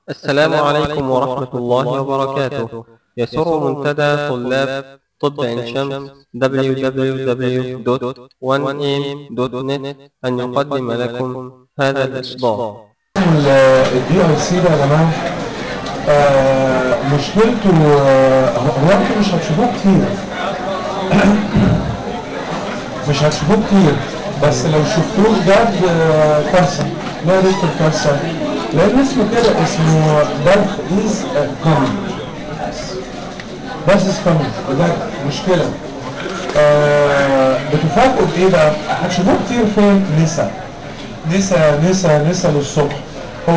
السلام عليكم ورحمة الله وبركاته يسر منتدى طلاب طب عين شمس www.1am.net أن يقدم لكم هذا الإصدار الدي اي سي ده يا جماعه آه مشكلته آه، هو انتوا مش هتشوفوه كتير مش هتشوفوه كتير بس لو شفتوه بجد آه، كارثه لا يا دكتور كارثه لان اسمه كده اسمه دارث از كومن بس از كومن بجد مشكله آه بتفاجئوا بايه بقى؟ هتشوفوه كتير فين؟ نسا نسا نسا نسا للصبح هو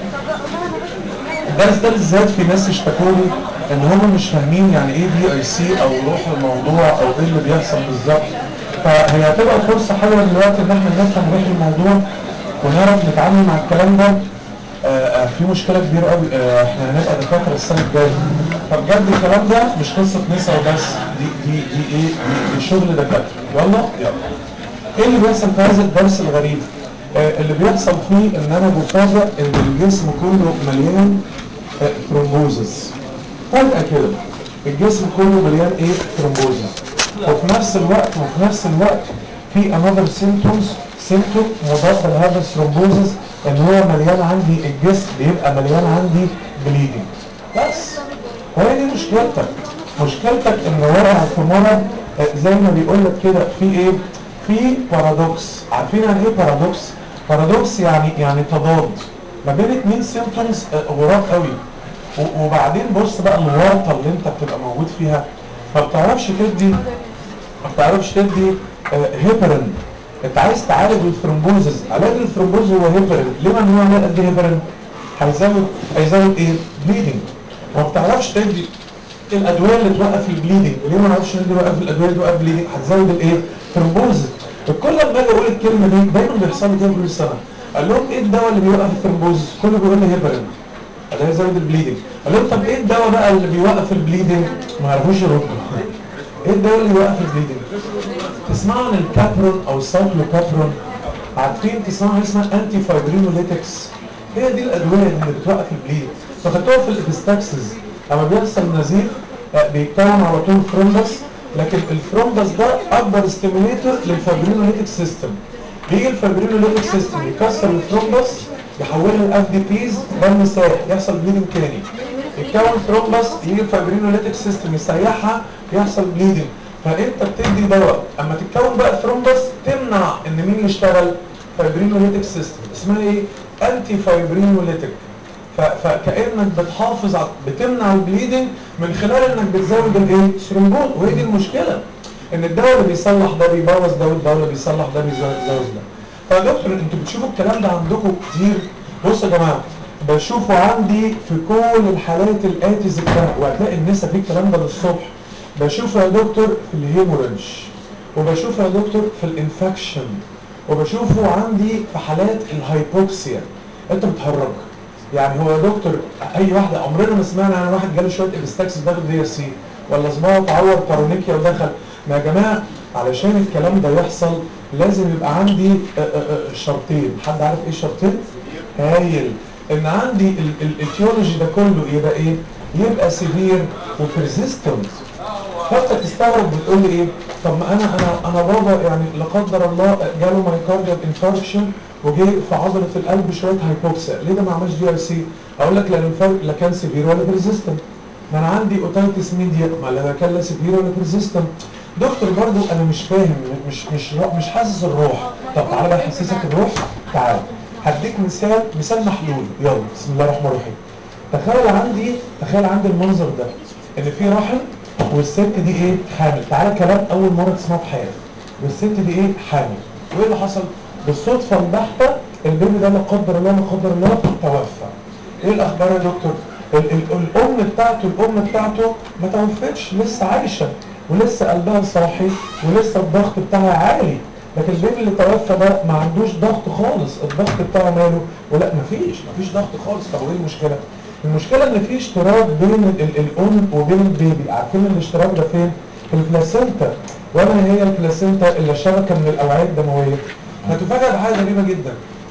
الدرس ده بالذات في ناس اشتكوا لي ان هم مش فاهمين يعني ايه دي اي سي او روح الموضوع او ايه اللي بيحصل بالظبط فهي هتبقى فرصه حلوه دلوقتي ان احنا نفهم روح الموضوع ونعرف نتعامل مع الكلام ده آه، آه، في مشكله كبيره قوي آه، احنا هنبقى دكاتره السنه الجايه فبجد الكلام ده مش قصه نسا وبس دي دي دي ايه دي, دي شغل دكاتره يلا يلا ايه اللي بيحصل في هذا الدرس الغريب آه اللي بيحصل فيه ان انا بفاجئ ان الجسم كله مليان آه ثرومبوزس فجأة كده الجسم كله مليان ايه ثرومبوزس وفي نفس الوقت وفي نفس الوقت في another symptoms symptom مضاد لهذا الثرومبوزس ان هو مليان عندي الجسم بيبقى مليان عندي bleeding بس وهي دي مشكلتك مشكلتك ان واقع في مرض آه، زي ما بيقول لك كده في ايه في بارادوكس عارفين يعني ايه بارادوكس بارادوكس يعني يعني تضاد ما بين اتنين سيمبتومز غراب قوي و- وبعدين بص بقى الورطه اللي انت بتبقى موجود فيها ما بتعرفش تدي ما بتعرفش تدي آه، هيبرين انت عايز تعالج الثرومبوزز علاج الثرومبوز هو هيبرين ليه ممنوع ان ادي هيبرين هيزود هيزود ايه بليدنج وما بتعرفش تدي الادويه اللي توقف البليدنج ليه ما نعرفش ندي وقف الادويه اللي توقف البليدنج هتزود الايه ثرومبوزز كل لما اجي اقول الكلمه دي دايما بيحصل لي كده كل سنه قال لهم ايه الدواء اللي بيوقف الثرومبوزز كله بيقول لي هيبرين ده يزود البليدنج قال لهم طب ايه الدواء بقى اللي بيوقف البليدنج ما يعرفوش يردوا ايه الدواء اللي بيوقف البليدنج تسمعوا عن الكابرون او السايكلوكابرون عارفين تسمعوا عن اسمها انتي فايبرينوليتكس هي دي الادويه اللي بتوقف البليد فخدتوها في الابستاكسز اما بيحصل نزيف آه، بيتكون على طول ثرومبس لكن الثرومبس ده اكبر ستيميليتور للفايبرينوليتك سيستم بيجي الفايبرينوليتك سيستم يكسر الثرومبس يحولها لاف دي بيز دم سائل يحصل بليدنج تاني يتكون ثرومبس يجي الفايبرينوليتك سيستم يسيحها يحصل بليدنج فانت بتدي دواء اما تتكون بقى ثرومبس تمنع ان مين يشتغل فايبرينوليتك سيستم اسمها ايه انتي فايبرينوليتك ف- فكانك بتحافظ على بتمنع البليدنج من خلال انك بتزود الايه ثرومبوز وهي دي المشكله ان الدواء اللي بيصلح ده بيبوظ ده والدواء اللي بيصلح ده بيزود بيبوظ ده فيا دكتور انتوا بتشوفوا الكلام ده عندكم كتير بصوا يا جماعه بشوفه عندي في كل الحالات الاتي ذكرها وهتلاقي النسا في الكلام ده للصبح بشوفه يا دكتور في الهيموريدج وبشوفه يا دكتور في الانفكشن وبشوفه عندي في حالات الهايبوكسيا انت بتهرج يعني هو يا دكتور اي واحده عمرنا ما سمعنا عن واحد جاله شويه ابستاكس داخل دي اس سي ولا صباعه اتعور بارونيكيا ودخل ما يا جماعه علشان الكلام ده يحصل لازم يبقى عندي آه، آه، آه، شرطين حد عارف ايه الشرطين هايل ان عندي الاتيولوجي ده كله يبقى ايه يبقى سيفير وبرزيستنت فانت تستغرب بتقول لي ايه طب ما انا انا انا بابا يعني لا قدر الله جاله مايكارديال انفاركشن وجه في عضله القلب شويه هايبوكسيا ليه ده ما عملش دي اي سي اقول لك لان الفرق لا كان سيفير ولا بريزيستنت ما انا عندي اوتايتس ميديا ما لا كان لا سيفير ولا بريزيستنت دكتور برضو انا مش فاهم مش مش مش حاسس الروح طب تعالى بقى احسسك الروح تعالى هديك مثال مثال محلول يلا بسم الله الرحمن الرحيم تخيل عندي تخيل عندي المنظر ده ان في رحم والست دي ايه حامل تعالى كلام اول مره تسمعه في حياتك والست دي ايه حامل وايه اللي حصل بالصدفه البحته البيبي ده لا قدر الله لا قدر الله توفى ايه الاخبار يا دكتور ال ال الام بتاعته الام بتاعته ما توفتش لسه عايشه ولسه قلبها صاحي ولسه الضغط بتاعها عالي لكن البيبي اللي توفى ده ما عندوش ضغط خالص الضغط بتاعه ماله ولا مفيش مفيش ضغط خالص طب وايه المشكله المشكله ان في اشتراك بين ال ال الام وبين البيبي عارفين الاشتراك ده فين في البلاسينتا وما هي البلاسينتا الا شبكه من الاوعيه الدمويه هتفاجئ بحاجه غريبه جدا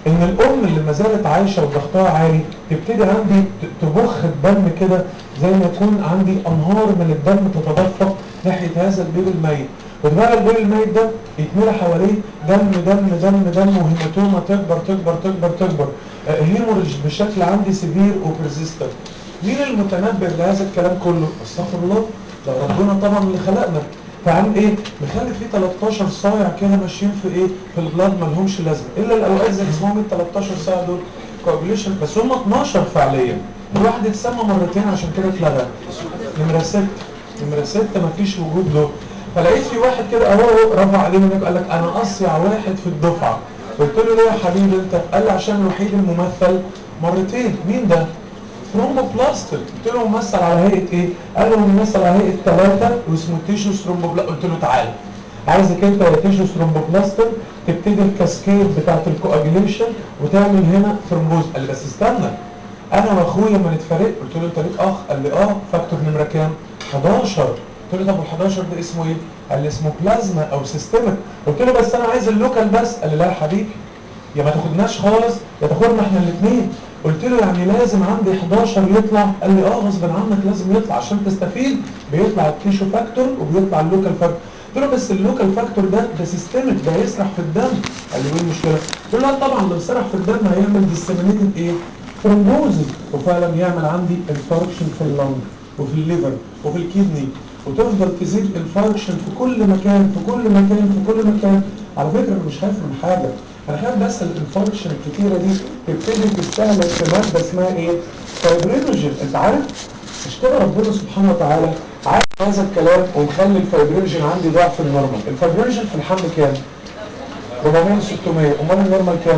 ان الام اللي ما زالت عايشه وضغطها عالي تبتدي عندي ت- تبخ الدم كده زي ما يكون عندي انهار من الدم تتدفق ناحيه هذا البيبي الميت وتبقى البيبي الميت ده يتملى حواليه دم دم دم دم وهيماتوما تكبر تكبر تكبر تكبر آه، هيموريج بشكل عندي سيفير وبرزيستنت مين المتنبه لهذا الكلام كله؟ استغفر الله ده ربنا طبعا اللي خلقنا فعامل ايه؟ مخلي فيه 13 صايع كده ماشيين في ايه؟ في البلاد ما لهمش لازمه الا الاوقات زي اسمهم ال 13 صايع دول كوابليشن بس هم 12 فعليا الواحد اتسمى مرتين عشان كده اتلغى نمره 6 نمره 6 مفيش وجود له فلقيت في واحد كده اهو رفع عليه منك قال لك انا اصيع واحد في الدفعه قلت له ليه يا حبيبي انت؟ قال لي عشان الوحيد الممثل مرتين مين ده؟ ثرومبوبلاستر قلت له ممثل على هيئه ايه؟ قال له ممثل على هيئه ثلاثه واسمه تيشو ثرومبوبلاستر قلت له تعالى عايزك انت يا تيشو ثرومبوبلاستر تبتدي الكاسكيد بتاعت الكواجيليشن وتعمل هنا ثرومبوز قال لي بس استنى انا واخويا ما نتفرق قلت له انت ليك اخ قال لي اه فاكتور نمره كام 11 قلت له طب ال 11 ده اسمه ايه قال لي اسمه بلازما او سيستمك قلت له بس انا عايز اللوكال بس قال لي لا يا حبيبي يا ما تاخدناش خالص يا تاخدنا احنا الاثنين قلت له يعني لازم عندي 11 يطلع قال لي اه غصب عنك لازم يطلع عشان تستفيد بيطلع التيشو فاكتور وبيطلع اللوكال فاكتور قلت له بس اللوكال فاكتور ده ده سيستمك ده هيسرح في الدم قال لي ايه المشكله قلت له لا طبعا لو سرح في الدم هيعمل ديسيمينيتد ايه ثرومبوزز وفعلا يعمل عندي انفاركشن في اللنج وفي الليفر وفي الكدني وتفضل تزيد انفاركشن في كل مكان في كل مكان في كل مكان على فكره انا مش خايف من حاجه انا خايف بس الانفاركشن الكتيره دي تبتدي تستهلك في ماده اسمها ايه؟ فايبرينوجين انت عارف؟ مش كده ربنا سبحانه وتعالى عارف هذا الكلام ومخلي الفايبرينوجين عندي ضعف النورمال الفايبرينوجين في الحمل كام؟ 400 600 امال النورمال كام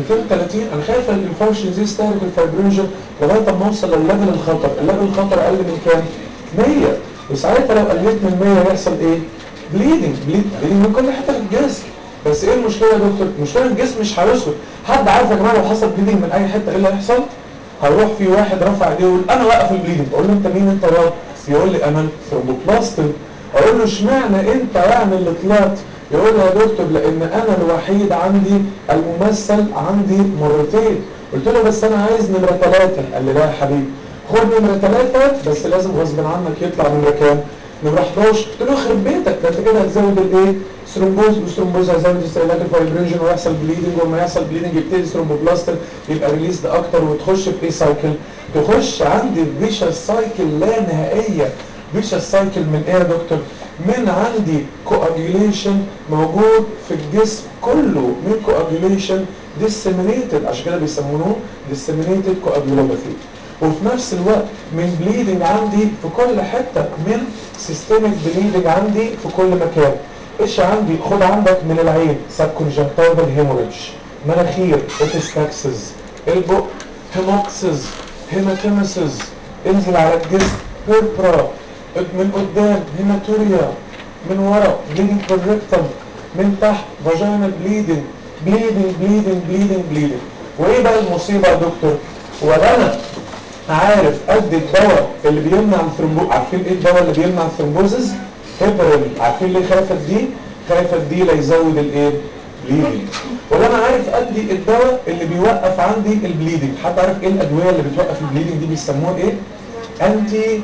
230 انا خايف الانفكشن دي يستهلك الفايبرينوجين لغايه ما اوصل للليفل الخطر الليفل الخطر اقل من كام 100 وساعتها لو قلت من 100 يحصل ايه بليدنج بليد بليدنج من كل حته في الجسم بس ايه المشكله يا دكتور المشكله الجسم مش هيسكت حد عارف يا جماعه لو حصل بليدنج من اي حته ايه اللي هيحصل هيروح في واحد رفع ايديه يقول انا واقف البليدنج اقول له انت مين انت يا يقول لي انا ثرومبوبلاستر اقول له اشمعنى انت يعني اللي طلعت يقول لي يا دكتور لان انا الوحيد عندي الممثل عندي مرتين قلت له بس انا عايز نمره ثلاثه قال لي لا يا حبيبي خد نمره ثلاثه بس لازم غصب عنك يطلع نمره كام؟ نمره 11 قلت له يخرب بيتك ده انت كده هتزود الايه؟ ثرومبوز والثرومبوز هيزود استهلاك الفايبرينجن ويحصل بليدنج ولما يحصل بليدنج يبتدي ثرومبوبلاستر يبقى ريليزد اكتر وتخش في ايه سايكل؟ تخش عندي في فيشس سايكل لا نهائيه فيشس سايكل من ايه يا دكتور؟ من عندي كواجيوليشن موجود في الجسم كله من كواجيوليشن disseminated عشان كده بيسمونه disseminated coagulopathy وفي نفس الوقت من بليدنج عندي في كل حتة من سيستميك بليدنج عندي في كل مكان ايش عندي خد عندك من العين سبكونجنتايفال هيموريدج مناخير اوتستاكسز البق هيموكسز هيماتيمسز انزل على الجسم بيربرا من قدام هيماتوريا من ورا بليدنج بالريكتم من تحت فاجينا بليدنج بليدنج بليدنج بليدنج بليدنج وايه بقى المصيبه يا دكتور ولا انا عارف قد الدواء اللي بيمنع الثرومبو عارفين ايه الدواء اللي بيمنع الثرومبوزز هيبرين عارفين ليه خايفه دي خايفه دي لا يزود الايه بليدنج ولا انا عارف قد الدواء اللي بيوقف عندي البليدنج حد عارف ايه الادويه اللي بتوقف البليدنج دي بيسموها ايه انتي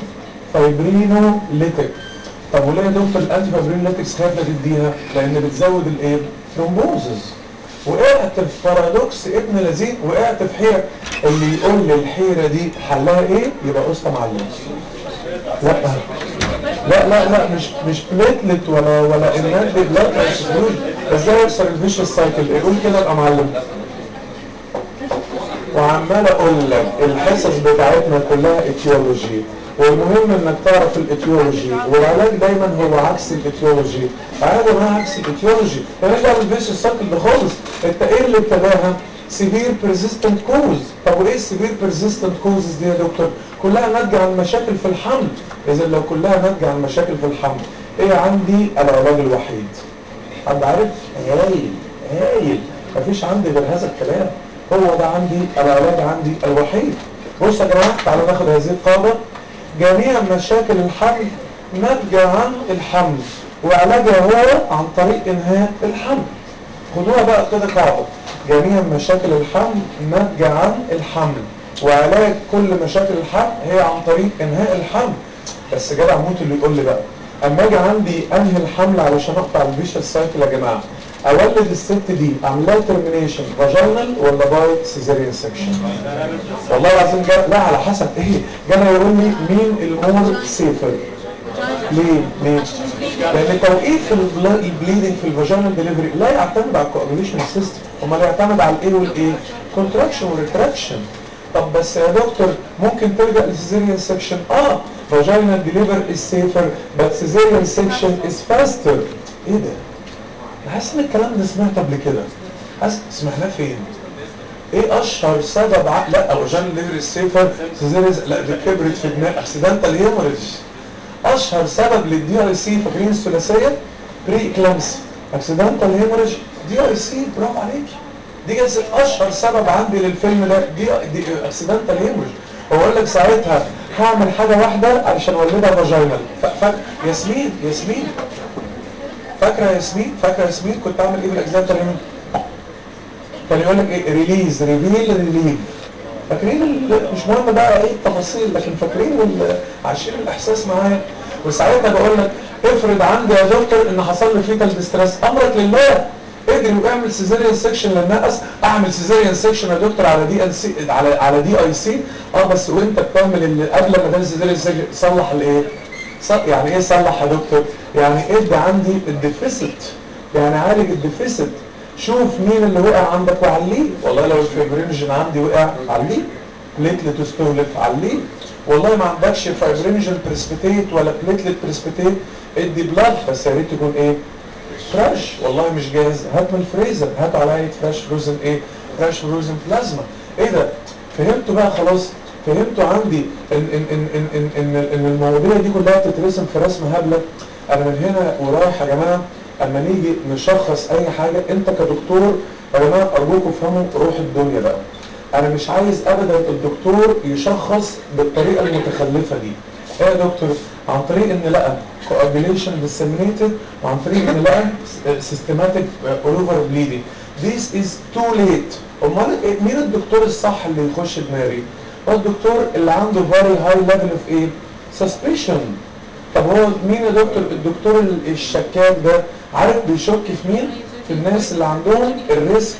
فايبرينوليتيك طب وليه يا دكتور الانتي فايبرينوليتكس خايفه تديها لان بتزود الايه ثرومبوزز وقعت في بارادوكس ابن لذيذ وقعت في حيره اللي يقول لي الحيره دي حلها ايه يبقى قسطه معلم لا لا لا لا مش مش بليتلت ولا ولا اناد بلاد ترانسفيوجن ازاي يكسر الفيشس سايكل يقول كده ابقى معلم وعمال اقول لك الحصص بتاعتنا كلها اتيولوجي والمهم انك تعرف الاتيولوجي والعلاج دايما هو عكس الاتيولوجي عادي ما عكس الاتيولوجي مالناش دعوه بالفيش السايكل ده خالص انت ايه اللي ابتداها سيفير بيرزيستنت كوز طب وايه السيفير بيرزيستنت كوزز دي يا دكتور كلها ناتجه عن مشاكل في الحمل اذا لو كلها ناتجه عن مشاكل في الحمل ايه عندي العلاج الوحيد حد عارف هايل هايل مفيش عندي غير هذا الكلام هو ده عندي العلاج عندي الوحيد بص يا جماعه تعالوا ناخد هذه القاعده جميع مشاكل الحمل ناتجه عن الحمل وعلاجها هو عن طريق انهاء الحمل خدوها بقى كده قاعده جميع مشاكل الحمل ناتجة عن الحمل وعلاج كل مشاكل الحمل هي عن طريق انهاء الحمل بس جدع موت اللي يقول لي بقى اما اجي عندي انهي الحمل علشان اقطع الفيشال سايكل يا جماعه اولد الست دي اعمل لها ترمينيشن فاجينال ولا باي سيزاريان سكشن والله العظيم جا... لا على حسب ايه جانا يقول لي مين المور سيفر ليه ليه لان توقيت البليدنج في الفاجينال ديليفري لا يعتمد على الكوابيليشن سيستم امال يعتمد على الايه والايه كونتراكشن وريتراكشن طب بس يا دكتور ممكن تلجا لسيزيريان سكشن اه فاجينال ديليفر از سيفر بس سيزيريان سكشن از فاستر ايه ده انا حاسس ان الكلام ده سمعته قبل كده حاسس سمعناه فين ايه اشهر سبب ع... لا فاجينال ديليفر از سيفر سيزيريان لا دي كبرت في دماغ اكسيدنتال هيموريج اشهر سبب للدي ار سي فاكرين الثلاثيه بري اكلامسي اكسيدنتال هيموريج دي ار سي برافو عليكي دي جلسة اشهر سبب عندي للفيلم ده دي دي اكسيدنتال هيموريج واقول لك ساعتها هعمل حاجه واحده علشان اولدها فاجينال ف... ياسمين ياسمين فاكره ياسمين فاكره ياسمين كنت اعمل ايه بالاكسيدنتال هيموريج كان يقول لك ايه ريليز ريفيل ريليف فاكرين ال... مش مهم بقى ايه التفاصيل لكن فاكرين ال... عايشين الاحساس معايا وساعتها بقول لك افرض عندي يا دكتور ان حصل لي فيتال ديستريس امرك لله اجري واعمل سيزيريان سيكشن للنقص اعمل سيزيريان سيكشن يا دكتور على دي ان سي على على دي اي سي اه بس وانت بتعمل اللي قبل ما تعمل سيزيريان سيكشن صلح الايه يعني ايه صلح يا دكتور يعني ادي عندي الديفيسيت يعني عالج الديفيسيت شوف مين اللي وقع عندك وعليه والله لو الفيبرينجن عندي وقع عليه بليتلت وستولف عليه والله ما عندكش فايبرينجن بريسبيتيت ولا بليتلت بريسبيتيت ادي بلاد بس يا ريت تكون ايه فريش والله مش جاهز هات من الفريزر هات عليا فريش فروزن ايه فريش فروزن بلازما ايه ده فهمتوا بقى خلاص فهمتوا عندي ان ان ان ان ان, إن, إن المواضيع دي كلها بتترسم في رسم هبله انا من هنا ورايح يا جماعه اما نيجي نشخص اي حاجه انت كدكتور يا جماعه ارجوكم افهموا روح الدنيا بقى انا مش عايز ابدا الدكتور يشخص بالطريقه المتخلفه دي ايه يا دكتور عن طريق ان لقى coagulation disseminated وعن طريق ان لقى systematic all over bleeding this is too late امال مين الدكتور الصح اللي يخش دماغي هو الدكتور اللي عنده very high level of ايه suspicion طب هو مين يا دكتور الدكتور الشكاك ده عارف بيشك في مين في الناس اللي عندهم الريسك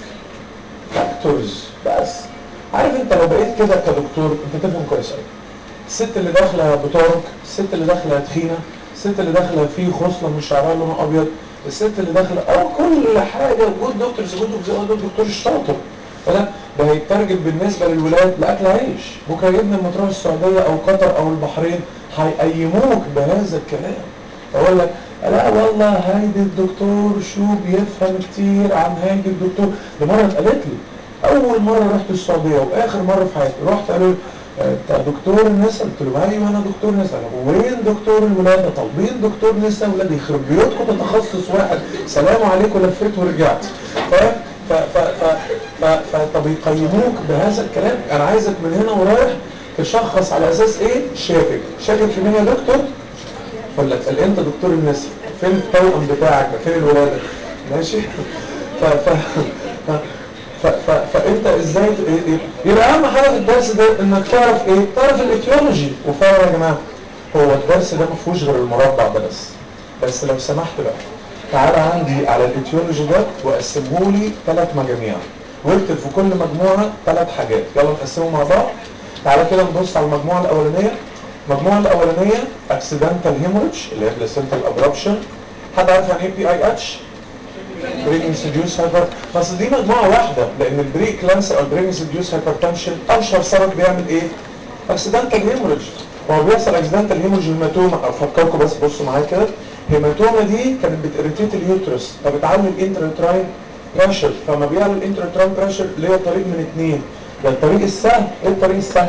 فاكتورز بس عارف انت لو بقيت كده كدكتور انت تفهم كويس قوي الست اللي داخله بطارق الست اللي داخله تخينه الست اللي داخله فيه خصله من شعرها لونه ابيض الست اللي داخله او كل حاجه جود دكتور جود دكتور الدكتور الشاطر ولا ده هيترجم بالنسبه للولاد لاكل عيش بكره يبني لما تروح السعوديه او قطر او البحرين هيقيموك بهذا الكلام اقول لك لا والله هيدي الدكتور شو بيفهم كتير عن هيدي الدكتور ده مره اتقالت لي اول مره رحت السعوديه واخر مره في حياتي رحت قالوا انت دكتور النساء قلت له ايوه انا دكتور نساء وين دكتور الولاده طالبين دكتور نساء ولاد يخرب بيوتكم ده تخصص واحد سلام عليكم لفيت ورجعت فاهم ف ف ف ف ف طب يقيموك بهذا الكلام انا عايزك من هنا ورايح تشخص على اساس ايه شاكك شاكك في مين يا دكتور ولا قال انت دكتور النساء فين التوأم بتاعك فين الولاده ماشي ف ف ف ف ف فانت ازاي يبقى اهم حاجه في الدرس ده انك تعرف ايه تعرف الايتيولوجي وفعلا يا جماعه هو الدرس ده ما فيهوش غير المربع ده بس بس لو سمحت بقى تعالى عندي على الايتيولوجي ده وقسمه لي ثلاث مجاميع واكتب في كل مجموعه ثلاث حاجات يلا نقسمهم مع بعض تعالى كده نبص على المجموعه الاولانيه المجموعه الاولانيه اكسيدنتال هيموريدج اللي هي بلاسنتال ابربشن حد عارف يعني ايه بي اي اتش بريجنسي ديوس هايبر بس دي مجموعه واحده لان البري كلانسر او البريجنسي ديوس هايبرتنشن اشهر سبب بيعمل ايه اكسيدنتال هيموريدج هو بيحصل اكسيدنتال هيموريدج هيماتوما افكركم بس بصوا معايا كده هيماتوما دي كانت بتريتيت اليوترس فبتعلي الانتراتراين بريشر فما بيعلي الانتراتراين بريشر ليه طريق من اثنين ده الطريق السهل ايه الطريق السهل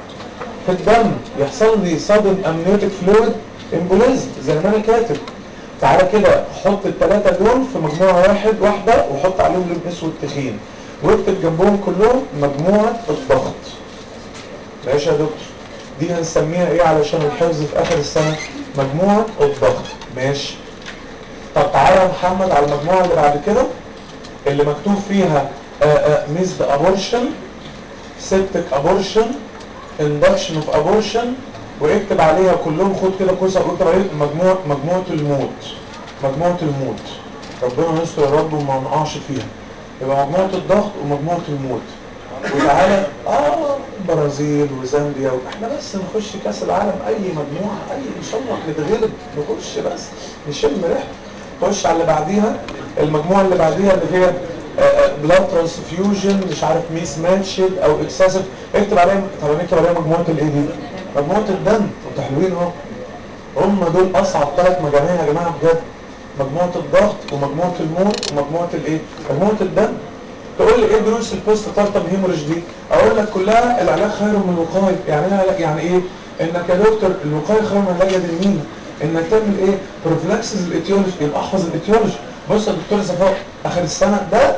في الدم يحصل لي صدم امنيوتيك فلويد امبوليزم زي ما انا كاتب تعالى كده حط الثلاثة دول في مجموعة واحد واحدة وحط عليهم لون اسود تخين واكتب جنبهم كلهم مجموعة الضغط ماشي يا دكتور دي هنسميها ايه علشان الحفظ في اخر السنة مجموعة الضغط ماشي طب تعالى يا محمد على المجموعة اللي بعد كده اللي مكتوب فيها ميزد ابورشن سيبتك ابورشن اندكشن اوف ابورشن واكتب عليها كلهم خد كده كويس اكتب عليه مجموعه مجموعه الموت مجموعه الموت ربنا يستر يا رب وما نقعش فيها يبقى مجموعه الضغط ومجموعه الموت وتعالى اه برازيل وزامبيا احنا بس نخش كاس العالم اي مجموعه اي ان شاء الله نتغلب نخش بس نشم ريحه خش على اللي بعديها المجموعه اللي بعديها اللي هي بلاد ترانسفيوجن مش عارف ميس ماتشد او اكسسيف اكتب عليها طب نكتب عليها مجموعه الايه دي مجموعه الدم انتوا حلوين اهو هم دول اصعب ثلاث مجاميع يا جماعه بجد مجموعه الضغط ومجموعه الموت ومجموعه الايه مجموعه الدم تقول لي ايه دروس البوست بارتم هيموريج دي اقول لك كلها العلاج خير من الوقايه يعني ايه يعني ايه انك يا دكتور الوقايه خير من العلاج يا انك تعمل ايه بروفلاكسز الايتيولوجي يبقى احفظ الايتيولوجي بص يا دكتور صفاء اخر السنه ده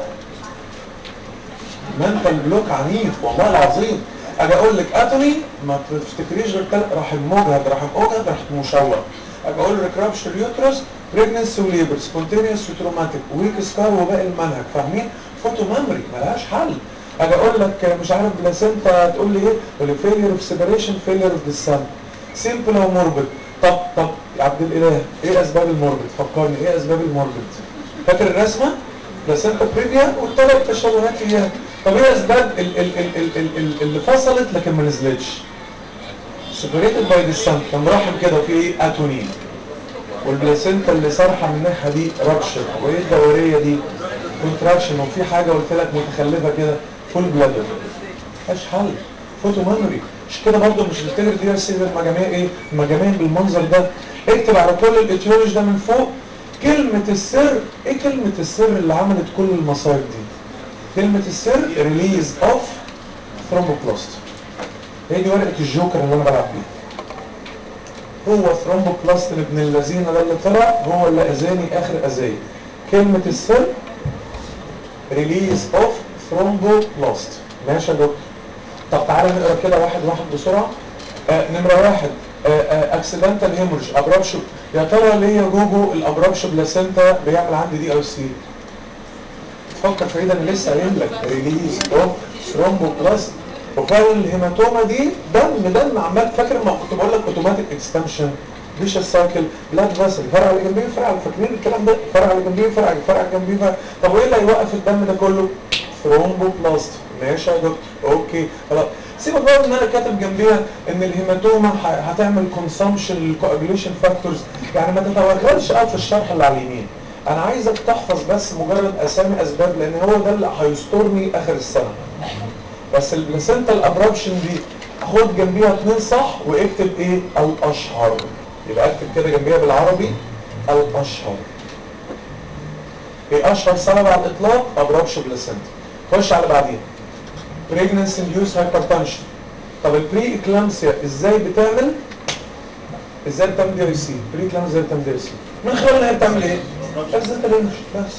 منتال بلوك عنيف والله العظيم اجي اقول لك اتوني ما تفتكريش غير تل... رحم مجهد رحم اجهد رحم مشوه اجي اقول لك رابشر يوترس بريجنسي وليبر سبونتينيوس وتروماتيك ويك سكار وباقي المنهج فاهمين فوتو ميموري ملهاش حل اجي اقول لك مش عارف بلاسينتا تقول لي ايه تقول لي فيلير اوف سيبريشن فيلير اوف ديسان سيمبل وموربد طب طب يا عبد الاله ايه اسباب الموربد فكرني ايه اسباب الموربد فاكر الرسمه بلاسينتا بريفيا والثلاث تشوهات اياها طب ايه اسباب ال ال ال ال ال ال اللي فصلت لكن ما نزلتش سيبريتد باي ديسان كان رحم كده وفي ايه اتونين والبلاسينتا اللي سارحه من الناحيه دي رابشر وايه الدوريه دي كونتراكشن وفي حاجه قلت لك متخلفه كده فول بلادر مفيهاش حل فوتو ميموري مش كده برضه مش التجر دي سيب المجاميع ايه المجاميع بالمنظر ده اكتب على كل الايتيولوجي ده من فوق كلمة السر ايه كلمة السر اللي عملت كل المصايب دي كلمة السر ريليز اوف ثرومبوبلاست هي دي ورقة الجوكر اللي انا بلعب بيها هو ثرومبوبلاست ابن الذين ده اللي طلع هو اللي اذاني اخر اذايا كلمة السر ريليز اوف ثرومبوبلاست ماشي يا دكتور طب تعالى نقرا كده واحد واحد بسرعه آه نمره واحد اكسيدنتال هيمورج ابرابشو يا ترى ليه يا جوجو الابرابشو بلاسينتا بيعمل عندي دي او سي فكر في ايه انا لسه قايل لك ريليز اوف ثرومبوبلاست وفعلا الهيماتوما دي دم دم عمال فاكر ما كنت بقول لك اوتوماتيك اكستنشن فيش السايكل بلاد فاسل فرع اللي جنبيه فرع اللي فاكرين الكلام ده فرع اللي جنبيه فرع فرع اللي جنبيه فرع طب وايه اللي هيوقف الدم ده كله ثرومبوبلاست ماشي يا دكتور اوكي خلاص سيبك بقى ان انا كاتب جنبيها ان الهيماتوما هتعمل كونسامشن للكواجوليشن فاكتورز يعني ما تتوغلش قوي في الشرح اللي على اليمين انا عايزك تحفظ بس مجرد اسامي اسباب لان هو ده اللي هيسترني اخر السنه بس البلاسينتا الابرابشن دي خد جنبيها اتنين صح واكتب ايه الاشهر يبقى اكتب كده جنبيها بالعربي الاشهر ايه اشهر سبب على الاطلاق ابرابشن بلاسينتا خش على بعدين pregnancy induced hypertension طب البري اكلامسيا ازاي بتعمل ازاي بتعمل دي سي بري اكلامسيا ازاي بتعمل دي سي من خلال ان هي بتعمل ايه بس بس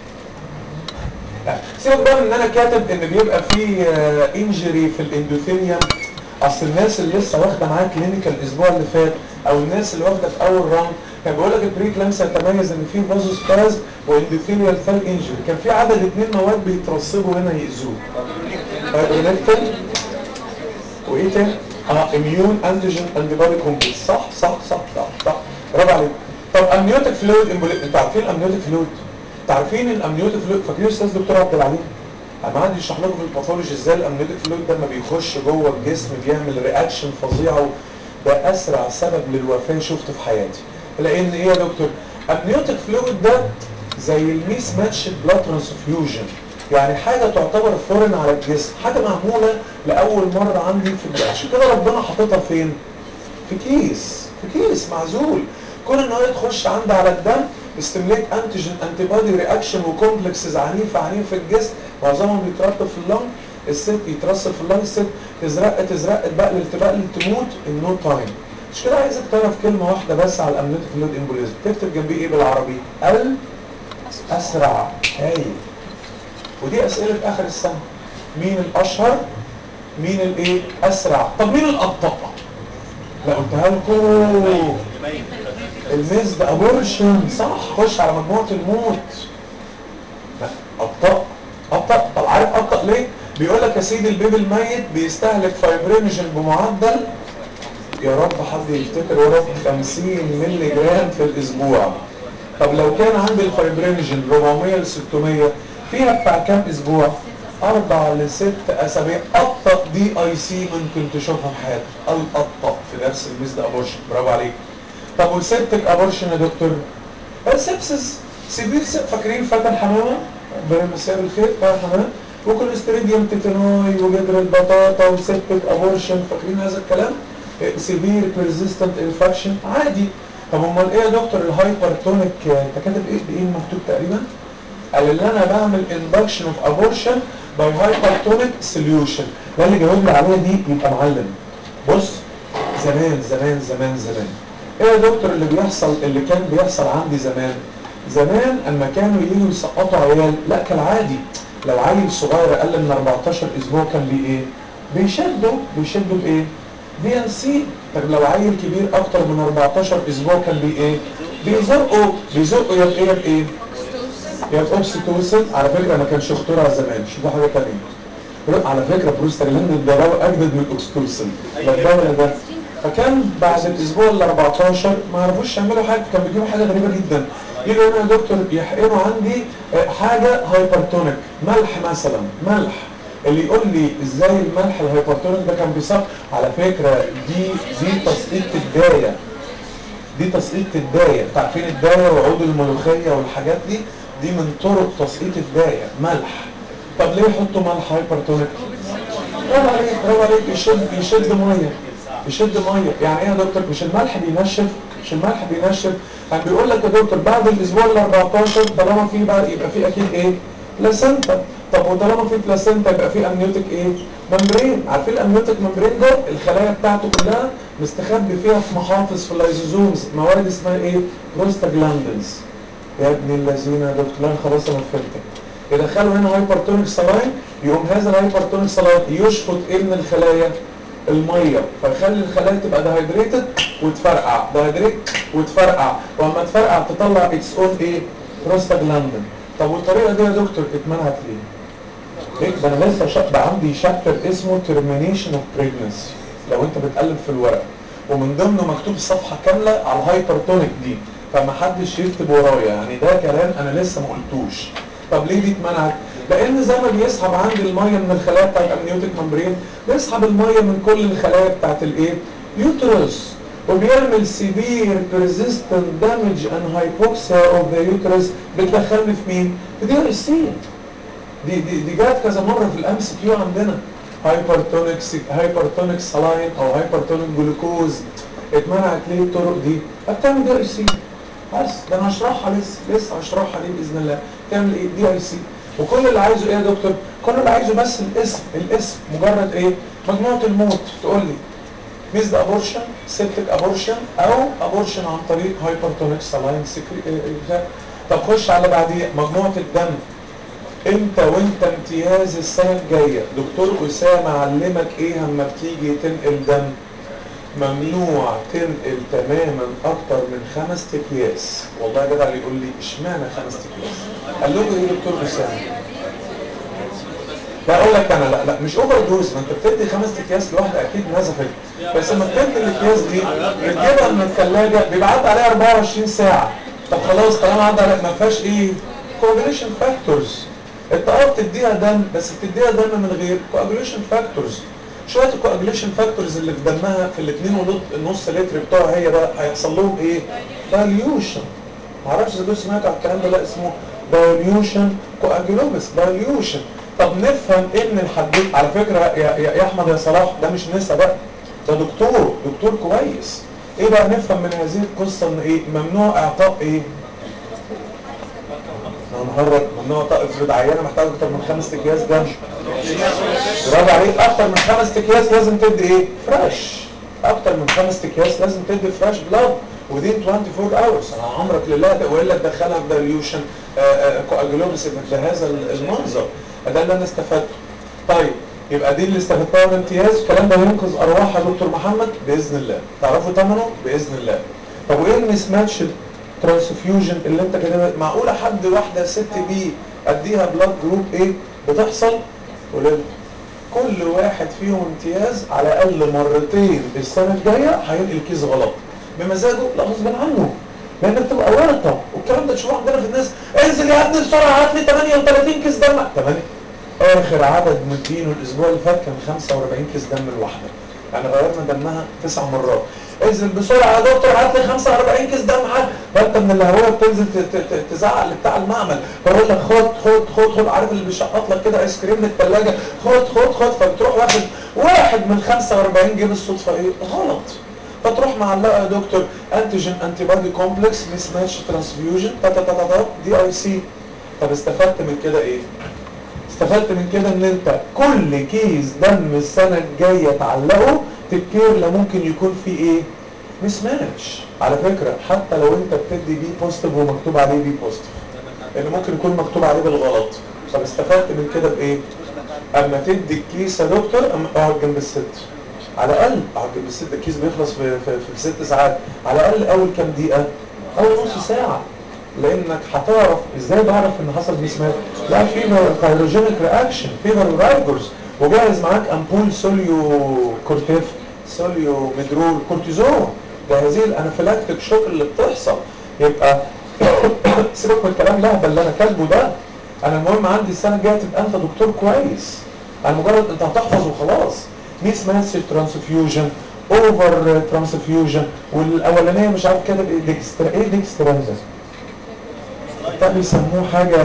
سيبك بقى من ان انا كاتب ان بيبقى في انجري في الاندوثيليوم اصل الناس اللي لسه واخده معايا كلينيكال الاسبوع اللي فات او الناس اللي واخده في اول راوند كان بيقول لك البري كلامسيا تميز ان في فازوس باز واندوثيليال فال انجري كان في عدد اثنين مواد بيترسبوا هنا يأذوه فايبرونكتين وايه تاني؟ اه اميون انتيجين انتي بودي كومبلكس صح صح صح صح صح برافو عليك طب امنيوتيك فلويد امبوليك انتوا عارفين الامنيوتيك فلويد؟ انتوا عارفين الامنيوتيك فلويد فاكرين الاستاذ دكتور عبد العليم؟ انا عندي يشرح لكم في الباثولوجي ازاي الامنيوتيك فلويد ده لما بيخش جوه الجسم بيعمل رياكشن فظيعه ده اسرع سبب للوفاه شفته في حياتي لان ايه يا دكتور؟ امنيوتيك فلويد ده زي الميس ماتش بلاد ترانسفيوجن يعني حاجة تعتبر فورن على الجسم حاجة معمولة لأول مرة عندي في الجسم عشان كده ربنا حاططها فين؟ في كيس في كيس معزول كون ان هو تخش عندي على الدم استمليت انتيجين انتي بودي رياكشن وكومبلكسز عنيفة عنيفة في الجسم معظمهم بيترتب في اللنج الست يترسب في اللنج الست تزرق تزرق تبقلل تبقلل تموت ان نو تايم مش كده عايزك تعرف كلمة واحدة بس على الامنيوتيك فلويد امبوليزم تكتب جنبيه ايه بالعربي؟ الاسرع هايل ودي اسئلة اخر السنة مين الاشهر مين الايه اسرع طب مين الابطأ لا قلتها لكم المزد ابورشن صح خش على مجموعة الموت لا ابطأ ابطأ طب عارف بيقول لك يا سيدي البيبي الميت بيستهلك فايبرينوجين بمعدل يا رب حد يفتكر يا رب 50 مللي جرام في الاسبوع طب لو كان عندي الفايبرينوجين 400 ل 600 فيها بتاع كام اسبوع اربع لست اسابيع ابطا دي اي سي ممكن تشوفها في حياتك الابطا في درس الميزد ابورشن برافو عليك طب والسبتك ابورشن يا دكتور السبسس سيفير سب فاكرين فتن حمامه برمسير الخير فتن حمامه وكوليستريديوم تيتانوي وجدر البطاطا وسبتك ابورشن فاكرين هذا الكلام سيفير بيرزيستنت انفكشن عادي طب امال ايه يا دكتور الهايبرتونيك انت كاتب ايه بايه مكتوب تقريبا قال ان انا بعمل اندكشن اوف ابورشن باي هايبرتونيك سوليوشن ده اللي جاوب لي عليها دي يبقى معلم بص زمان زمان زمان زمان ايه يا دكتور اللي بيحصل اللي كان بيحصل عندي زمان زمان اما كانوا يجوا يسقطوا عيال لا كالعادي لو عيل صغير اقل من 14 اسبوع كان بيه ايه بيشدوا بيشدوا بايه دي ان سي طب لو عيل كبير اكتر من 14 اسبوع كان بيه ايه بيزقوا بيزقوا يا بايه يا بايه يا باوكسيتوسن على فكره ما كانش اخترع زمان شوف ده حاجه ثانيه على فكره بروستاجلاند الدواء اجدد من الاوكسيتوسن ده الدواء ده فكان بعد الاسبوع ال 14 ما عرفوش يعملوا حاجه كان بيجيبوا حاجه غريبه جدا يجوا هنا يا دكتور يحقنوا عندي حاجه هايبرتونيك ملح مثلا ملح اللي يقول لي ازاي الملح الهايبرتونيك ده كان بيصاب على فكره دي دي تسقيط الدايه دي تسقيط الدايه عارفين الدايه وعود الملوخيه والحاجات دي دي من طرق تسقيط الدايه ملح طب ليه يحطوا ملح هايبرتونيك برافو عليك برافو عليك يشد يشد ميه يشد ميه يعني ايه يا دكتور مش الملح بينشف مش الملح بينشف كان بيقول لك يا دكتور بعد الاسبوع ال 14 طالما في بقى يبقى في اكيد ايه بلاسنتا طب وطالما في بلاسنتا يبقى في امنيوتيك ايه ممبرين عارفين الامنيوتيك ممبرين ده الخلايا بتاعته كلها مستخبي فيها في محافظ في اللايزوزومز موارد اسمها ايه بروستاجلاندنز يا ابن الذين يا دكتور لا خلاص انا فهمتك يدخلوا هنا هايبرتونيك سلاين يقوم هذا الهايبرتونيك سلاين يشفط ايه من الخلايا الميه فيخلي الخلايا تبقى دهيدريتد وتفرقع دهيدريت وتفرقع واما تفرقع تطلع اتس اون ايه بروستاجلاندين طب والطريقه دي يا دكتور اتمنعت ليه؟ ليه؟ ده انا لسه شاب عندي شابتر اسمه termination of pregnancy لو انت بتقلب في الورق ومن ضمنه مكتوب صفحه كامله على الهايبرتونيك دي فما حدش يكتب ورايا يعني ده كلام انا لسه ما قلتوش طب ليه دي اتمنعت؟ لان زي ما بيسحب عندي الميه من الخلايا بتاعت الامنيوتيك ممبرين بيسحب الميه من كل الخلايا بتاعت الايه؟ يوترس وبيعمل سيفير بيرزيستنت دامج اند هايبوكسيا اوف ذا يوترس بتدخلني في مين؟ في دي ار سي دي دي دي جت كذا مره في الام سي كيو عندنا هايبرتونيك هايبرتونيك سلاين او هايبرتونيك جلوكوز اتمنعت ليه الطرق دي؟ بتعمل دي ار سي بس ده انا هشرحها لسه لسه هشرحها دي باذن الله تعمل ايه دي اي سي وكل اللي عايزه ايه يا دكتور كل اللي عايزه بس الاسم الاسم مجرد ايه مجموعه الموت تقول لي ميزد ابورشن سيبتك ابورشن او ابورشن عن طريق هايبرتونيك سلاين سكري طب خش على بعديه مجموعه الدم انت وانت امتياز السنه الجايه دكتور اسامه علمك ايه اما بتيجي تنقل دم ممنوع تنقل تماما اكتر من خمس اكياس والله يا جدع اللي يقول لي اشمعنى خمس اكياس قال له ايه دكتور اسامه لا اقول لك انا لا لا مش اوفر دوز ما انت بتدي خمس اكياس لوحده اكيد نزفت بس لما بتدي الاكياس دي بتجيبها من الثلاجه بيبقى عدى عليها 24 ساعه طب خلاص طالما عدى عليها ما فيهاش ايه كوagulation فاكتورز انت اه بتديها دم بس بتديها دم من غير كواجوليشن فاكتورز شويه الكواجوليشن فاكتورز اللي في دمها في الاثنين ونص لتر بتوعها هي بقى هيحصل لهم ايه؟ دايليوشن معرفش اذا كنت سمعتوا على الكلام ده لا اسمه دايليوشن كواجولوبس دايليوشن طب نفهم ان الحديث على فكره يا, يا, يا احمد يا صلاح ده مش نسا بقى ده دكتور دكتور كويس ايه بقى نفهم من هذه القصه ان ايه ممنوع اعطاء ايه مهرج ممنوع افرض عيانه محتاجه اكتر من خمس اكياس دم برافو عليك اكتر من خمس اكياس لازم تدي ايه فريش اكتر من خمس اكياس لازم تدي فريش بلاد within 24 hours انا عمرك لله والا تدخلها في دايليوشن كواجولوبس بهذا المنظر ده اللي انا استفدته طيب يبقى دي اللي استفدتها من امتياز الكلام ده هينقذ ارواح يا دكتور محمد باذن الله تعرفوا ثمنه باذن الله طب وايه المس ماتش ترانسفيوجن اللي انت كده معقوله حد واحده ست بي اديها بلاد جروب ايه بتحصل قول كل واحد فيهم امتياز على الاقل مرتين السنه الجايه هينقل كيس غلط بمزاجه لا غصب عنه لان بتبقى ورطه والكلام ده تشوفه عندنا في الناس انزل يا ابني بسرعه هات لي 38 كيس دم 8 اخر عدد مدينه الاسبوع اللي فات كان 45 كيس دم الواحده يعني غيرنا دمها تسع مرات انزل بسرعه يا دكتور هات لي 45 كيس دم حد فانت من الهوايه بتنزل ت- ت- ت- تزعق لبتاع المعمل فيقول لك خد خد خد خد عارف اللي بيشقط لك كده ايس كريم من الثلاجه خد خد خد فبتروح واخد واحد من 45 جيب الصدفه ايه غلط فتروح معلقه يا دكتور انتيجين انتي بادي كومبلكس ميس ماتش ترانسفيوجن تا تا تا تا تا دي اي سي طب استفدت من كده ايه؟ استفدت من كده ان انت كل كيس دم السنة الجاية تعلقه تفكير لا ممكن يكون فيه ايه مش ماتش على فكرة حتى لو انت بتدي بي بوزيتيف ومكتوب عليه بي بوزيتيف لان ممكن يكون مكتوب عليه بالغلط طب استفدت من كده بايه اما تدي الكيس يا دكتور اما اقعد جنب الست على الاقل اقعد جنب الست الكيس بيخلص في, في, في ست ساعات على الاقل اول كام دقيقة اول نص ساعة لانك هتعرف ازاي بعرف ان حصل ميسمات لا فيفر فايروجينيك رياكشن فيفر رايبرز وجاهز معاك امبول سوليو كورتيف سوليو مدرول كورتيزون ده هذه الانافيلاكتيك شوك اللي بتحصل يبقى سيبك من الكلام ده اللي انا كاتبه ده انا المهم عندي السنه الجايه تبقى انت دكتور كويس انا مجرد انت هتحفظ وخلاص ميس ماسي ترانسفيوجن اوفر ترانسفيوجن والاولانيه مش عارف كده ايه ديكسترا ايه ديكسترانزا ده بيسموه حاجه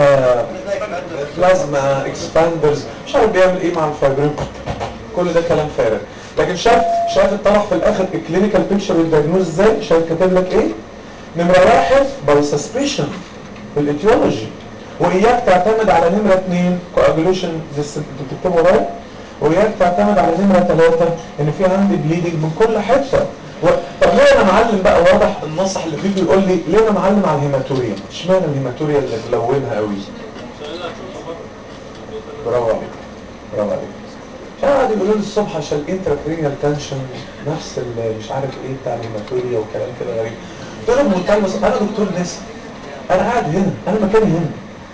بلازما اكسباندرز مش عارف بيعمل ايه مع الفايبرين كل ده كلام فارغ لكن شايف شايف الطرح في الاخر الكلينيكال بيكتشر والدياجنوز ازاي شايف كاتب لك ايه نمره واحد باي سسبشن في الاتيولوجي واياك تعتمد على نمره اثنين كواجوليشن انتوا بتكتبوا ورايا واياك تعتمد على نمره ثلاثه ان في عندي بليدنج من كل حته و... طب ليه انا معلم بقى واضح النصح اللي فيه بيقول لي ليه انا معلم على الهيماتوريا اشمعنى الهيماتوريا اللي ملونها قوي برافو عليك برافو عليك قاعد يقولوا لي الصبح عشان الانتراكرينيال تنشن نفس ال- مش عارف ايه بتاع الهيماتوريا وكلام كده غريب قلت لهم بمنتهى البساطة، انا دكتور نسا انا قاعد هنا انا مكاني هنا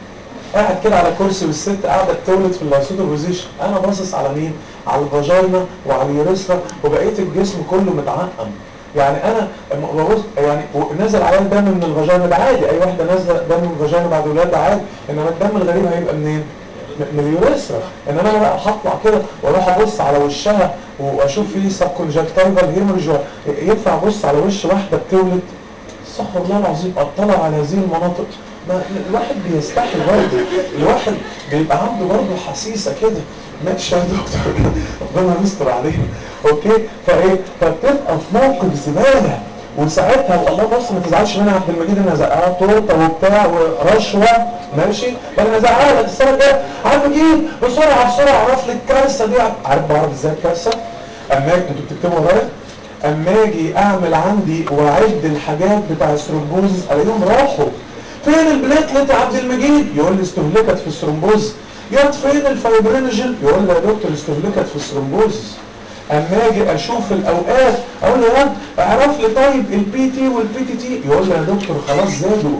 قاعد كده على كرسي والست قاعده بتولد في اللايسوتو بوزيشن انا باصص على مين على الفاجينا وعلى اليوريثرا وبقيه الجسم كله متعقم يعني انا لما ببص يعني نزل عليا الدم من الفاجينا ده عادي اي واحده نازله دم من الفاجينا بعد الولاده عادي انما الدم الغريب هيبقى منين م- من اليوريثرا انما انا بقى هطلع كده واروح ابص على وشها واشوف فيه سب كونجكتيفال هيموريج ينفع ابص على وش واحده بتولد استغفر الله العظيم اطلع على هذه المناطق ما الواحد بيستحي برضه الواحد بيبقى عنده برضه حسيسه كده ماشي يا دكتور ربنا يستر علينا اوكي فايه فبتبقى في موقف زباله وساعتها والله بص ما تزعلش منها يا عبد المجيد انا زقها تورته وبتاع ورشوه ماشي انا زعلان السنه الجايه عبد المجيد بسرعه بسرعه اعرف لي الكارثه دي عارف بعرف ازاي الكارثه؟ اما انتوا بتكتبوا ورايا اما اجي اعمل عندي واعد الحاجات بتاع الثرومبوز الاقيهم راحوا فين البليتلت يا عبد المجيد يقول لي استهلكت في الثرومبوز ياد فين الفايبرينوجين يقول لي يا دكتور استهلكت في الثرومبوز اما اجي اشوف الاوقات اقول له ياد اعرف لي طيب البي تي والبي تي تي يقول لي يا دكتور خلاص زادوا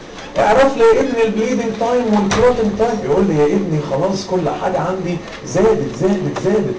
اعرف لي يا ابني البليدنج تايم والكلوتنج تايم يقول لي يا ابني خلاص كل حاجه عندي زادت زادت زادت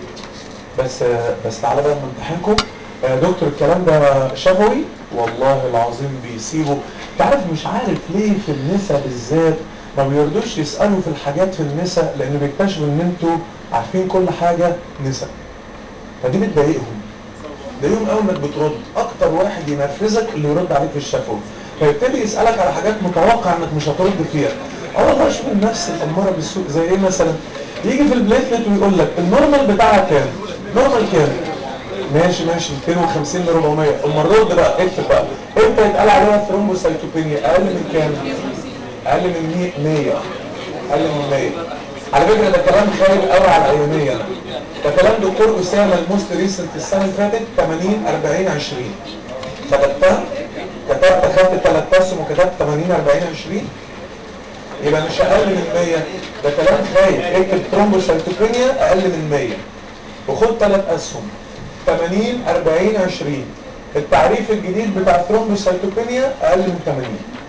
بس بس تعالى بقى امتحانكم يا دكتور الكلام ده شفوي والله العظيم بيسيبوا تعرف مش عارف ليه في النساء بالذات ما بيرضوش يسألوا في الحاجات في النساء لان بيكتشفوا ان انتوا عارفين كل حاجة نساء فدي بتضايقهم ضايقهم قوي انك بترد اكتر واحد ينرفزك اللي يرد عليك في الشفوي فيبتدي يسألك على حاجات متوقع انك مش هترد فيها اه والله شوف النفس الاماره بالسوء زي ايه مثلا يجي في البليتلت ويقول لك النورمال بتاعها كام نورمال كام ماشي ماشي 250 ل 400 اما الرد بقى اكتب بقى امتى يتقال عليها ثرومبوسايتوبينيا اقل من كام اقل من 100 اقل من 100 على فكره ده كلام خايب قوي على الاياميه انا ده كلام دكتور اسامه الموست ريسنت السنه اللي فاتت 80 40 20 كتبتها كتبت خدت ثلاث اسهم وكتبت 80 40 20 يبقى مش اقل من 100 ده كلام خايب اكتب ثرومبوسايتوبينيا اقل من 100 وخد ثلاث اسهم 80 40 20 التعريف الجديد بتاع الثرومبوسايتوبينيا اقل من 80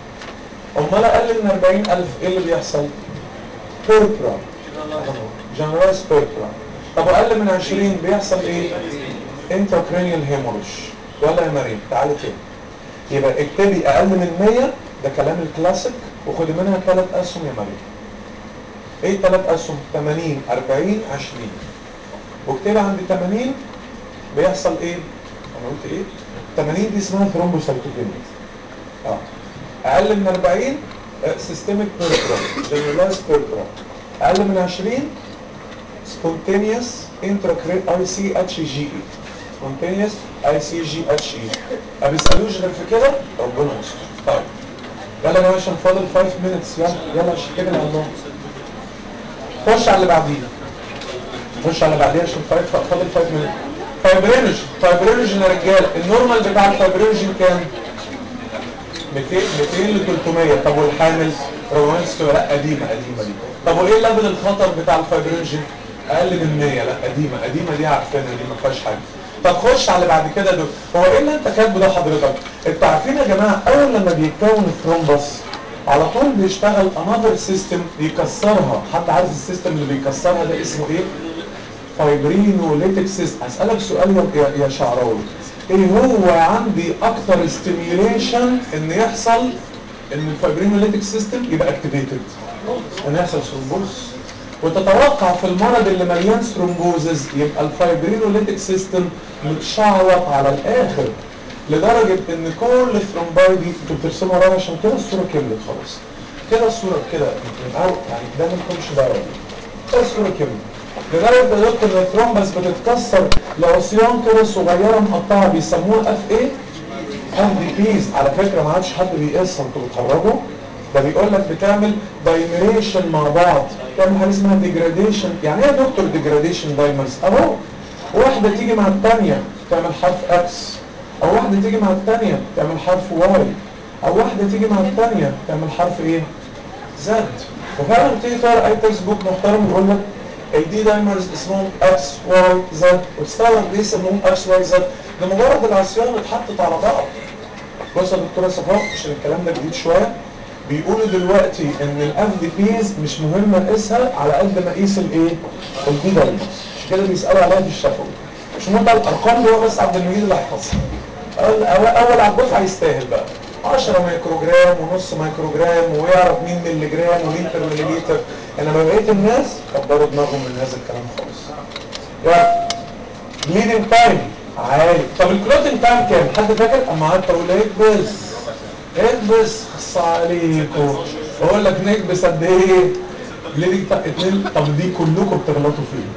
امال اقل من 40000 ايه اللي بيحصل؟ بيربرا جنرايز بيربرا طب اقل من 20 بيحصل ايه انتراكرينيال هيموريج ولا يا مريم تعالي تاني يبقى اكتبي اقل من 100 ده كلام الكلاسيك وخدي منها ثلاث اسهم يا مريم ايه ثلاث اسهم 80 40 20 واكتبي عند 80 بيحصل ايه انا قلت ايه 80 دي اسمها ثرومبوسايتوبينيا اه اقل من 40 سيستميك بيربرال جنرالايز بيربرال اقل من 20 سبونتينيوس انتراكري اي سي اتش جي اي سبونتينيوس اي سي جي اتش اي ما بيسالوش غير في كده ربنا يستر طيب يلا يا باشا فاضل 5 مينتس يلا يلا عشان كده على الله خش على اللي بعديه خش على اللي بعديه عشان فاضل 5 مينتس فايبرينج فايبرينج يا رجاله النورمال بتاع الفايبرينج كام 200 200 ل 300 طب والحامل 400 لا قديمه قديمه دي طب وايه ليفل الخطر بتاع الفايبرينج اقل من 100 لا قديمه قديمه دي عارفينها دي ما فيهاش حاجه طب خش على اللي بعد كده دول هو ايه اللي انت كاتبه ده حضرتك انتوا عارفين يا جماعه اول لما بيتكون الثرومبس على طول بيشتغل انذر سيستم بيكسرها حد عارف السيستم اللي بيكسرها ده اسمه ايه فايبرينوليتيك سيستم هسألك سؤال يا, يا شعراوي ايه هو عندي اكتر ستيميوليشن ان يحصل ان الفايبرينوليتيك سيستم يبقى اكتيفيتد ان يحصل ثرومبوز وتتوقع في المرض اللي مليان ثرومبوزز يبقى الفايبرينوليتيك سيستم متشعوط على الاخر لدرجة ان كل الثرومباي دي انتوا بترسموا ورايا عشان كده الصورة كملت خلاص كده الصورة كده او يعني ده ما لكمش دعوة كده الصورة كملت لدرجة يا دكتور ان الثرومبس بتتكسر لعصيان كده صغيرة مقطعة بيسموها اف ايه اف دي بيز على فكرة ما عادش حد بيقيسها انتوا بتخرجوا ده بيقول لك بتعمل دايميريشن مع بعض تعمل حاجه اسمها ديجراديشن يعني ايه يا دكتور ديجراديشن دايمرز اهو واحده تيجي مع الثانيه تعمل حرف اكس او واحده تيجي مع الثانيه تعمل حرف واي او واحده تيجي مع الثانيه تعمل حرف ايه زد وفعلا بتيجي تقرا اي تكست بوك محترم يقول لك الدي دايمرز اسمهم اكس واي زد وتستغرب ليه يسموهم اكس واي زد ده مجرد العصيان اتحطت على بعض بص يا دكتوره صفاء عشان الكلام ده جديد شويه بيقولوا دلوقتي ان الاف دي بيز مش مهم اقيسها على قد ما اقيس الايه البي دايمرز مش كده بيسالوا عليها في الشفوي مش مهم بقى الارقام دي هو بس عبد المجيد اللي هيحفظها اول على الدفعه يستاهل بقى 10 مايكروجرام ونص مايكروجرام ويعرف مين ملي جرام ومين بير مليليتر انما بقيه الناس كبروا دماغهم من هذا الكلام خالص يلا بليدنج تايم عالي طب الكلوتنج تايم كام حد فاكر اما قعدت اقول ايه بس اكبس خص عليكم اقول لك نكبس قد ايه بليدنج تايم اتنين طب دي كلكم بتغلطوا فيه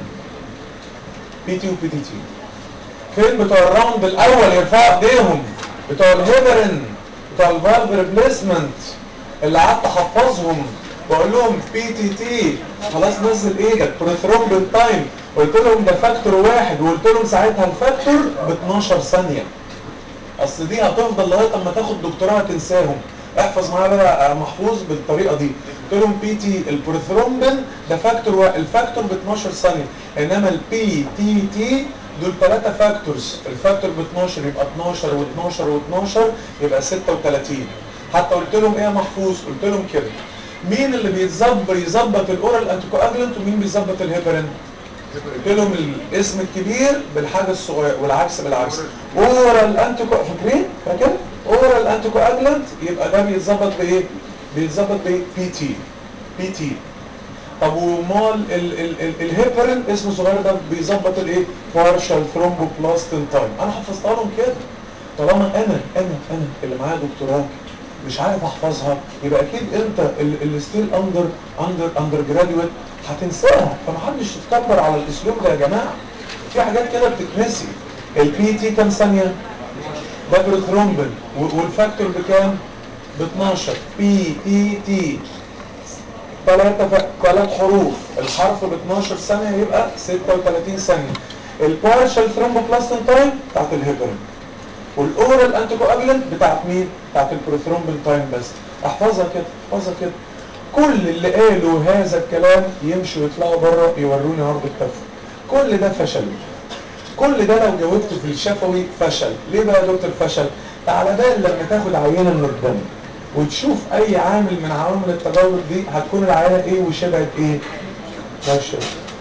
بي تي وبي تي تي فين بتوع الراوند الاول يرفعوا ايديهم بتوع الهيبرين بتوع الفالف ريبليسمنت اللي قعدت احفظهم واقول لهم بي تي تي خلاص نزل ايدك بروثرومبين تايم قلت لهم ده فاكتور واحد وقلت لهم ساعتها الفاكتور ب 12 ثانيه اصل دي هتفضل لغايه اما تاخد دكتوراه تنساهم احفظ معايا بقى محفوظ بالطريقه دي قلت لهم بي تي البروثرومبين ده فاكتور و... الفاكتور ب 12 ثانيه انما البي تي تي دول ثلاثه فاكتورز الفاكتور ب 12 يبقى 12 و12 و12 يبقى 36 حتى قلت لهم ايه يا محفوظ قلت لهم كده مين اللي بيتظبط يظبط الاورال انتيكواجلنت ومين بيظبط الهيبرين قلت لهم الاسم الكبير بالحاجه الصغيره والعكس بالعكس اورال انتيكو فاكرين فاكر اورال انتيكواجلنت يبقى ده بيتظبط بايه بيتظبط بايه بي تي بي تي طب ومال الهيبرين اسمه صغير ده بيظبط الايه بارشال ثرومبوبلاستين تايم انا حفظتها لهم كده طالما انا انا انا اللي معايا دكتوراه مش عارف احفظها يبقى اكيد انت اللي ستيل اندر اندر اندر جراديويت هتنساها فمحدش يتكبر على الاسلوب ده يا جماعه في حاجات كده بتتنسي البي تي كام ثانيه ده بروثرومبين والفاكتور بكام ب 12 بي اي تي ثلاثة ثلاث حروف الحرف ب 12 ثانية يبقى 36 ثانية البارشال ثرومبوبلاستين تايم بتاعت الهيبرين والاورال انتيكواجلنت بتاعت مين؟ بتاعت البروثرومبين تايم بس احفظها كده احفظها كده كل اللي قالوا هذا الكلام يمشوا يطلعوا بره يوروني عرض الكف كل ده فشل كل ده لو جاوبت في الشفوي فشل ليه بقى يا دكتور فشل؟ على بال لما تاخد عينة من الدم وتشوف اي عامل من عوامل التجاوب دي هتكون العينة ايه وشبهت ايه؟ ماشي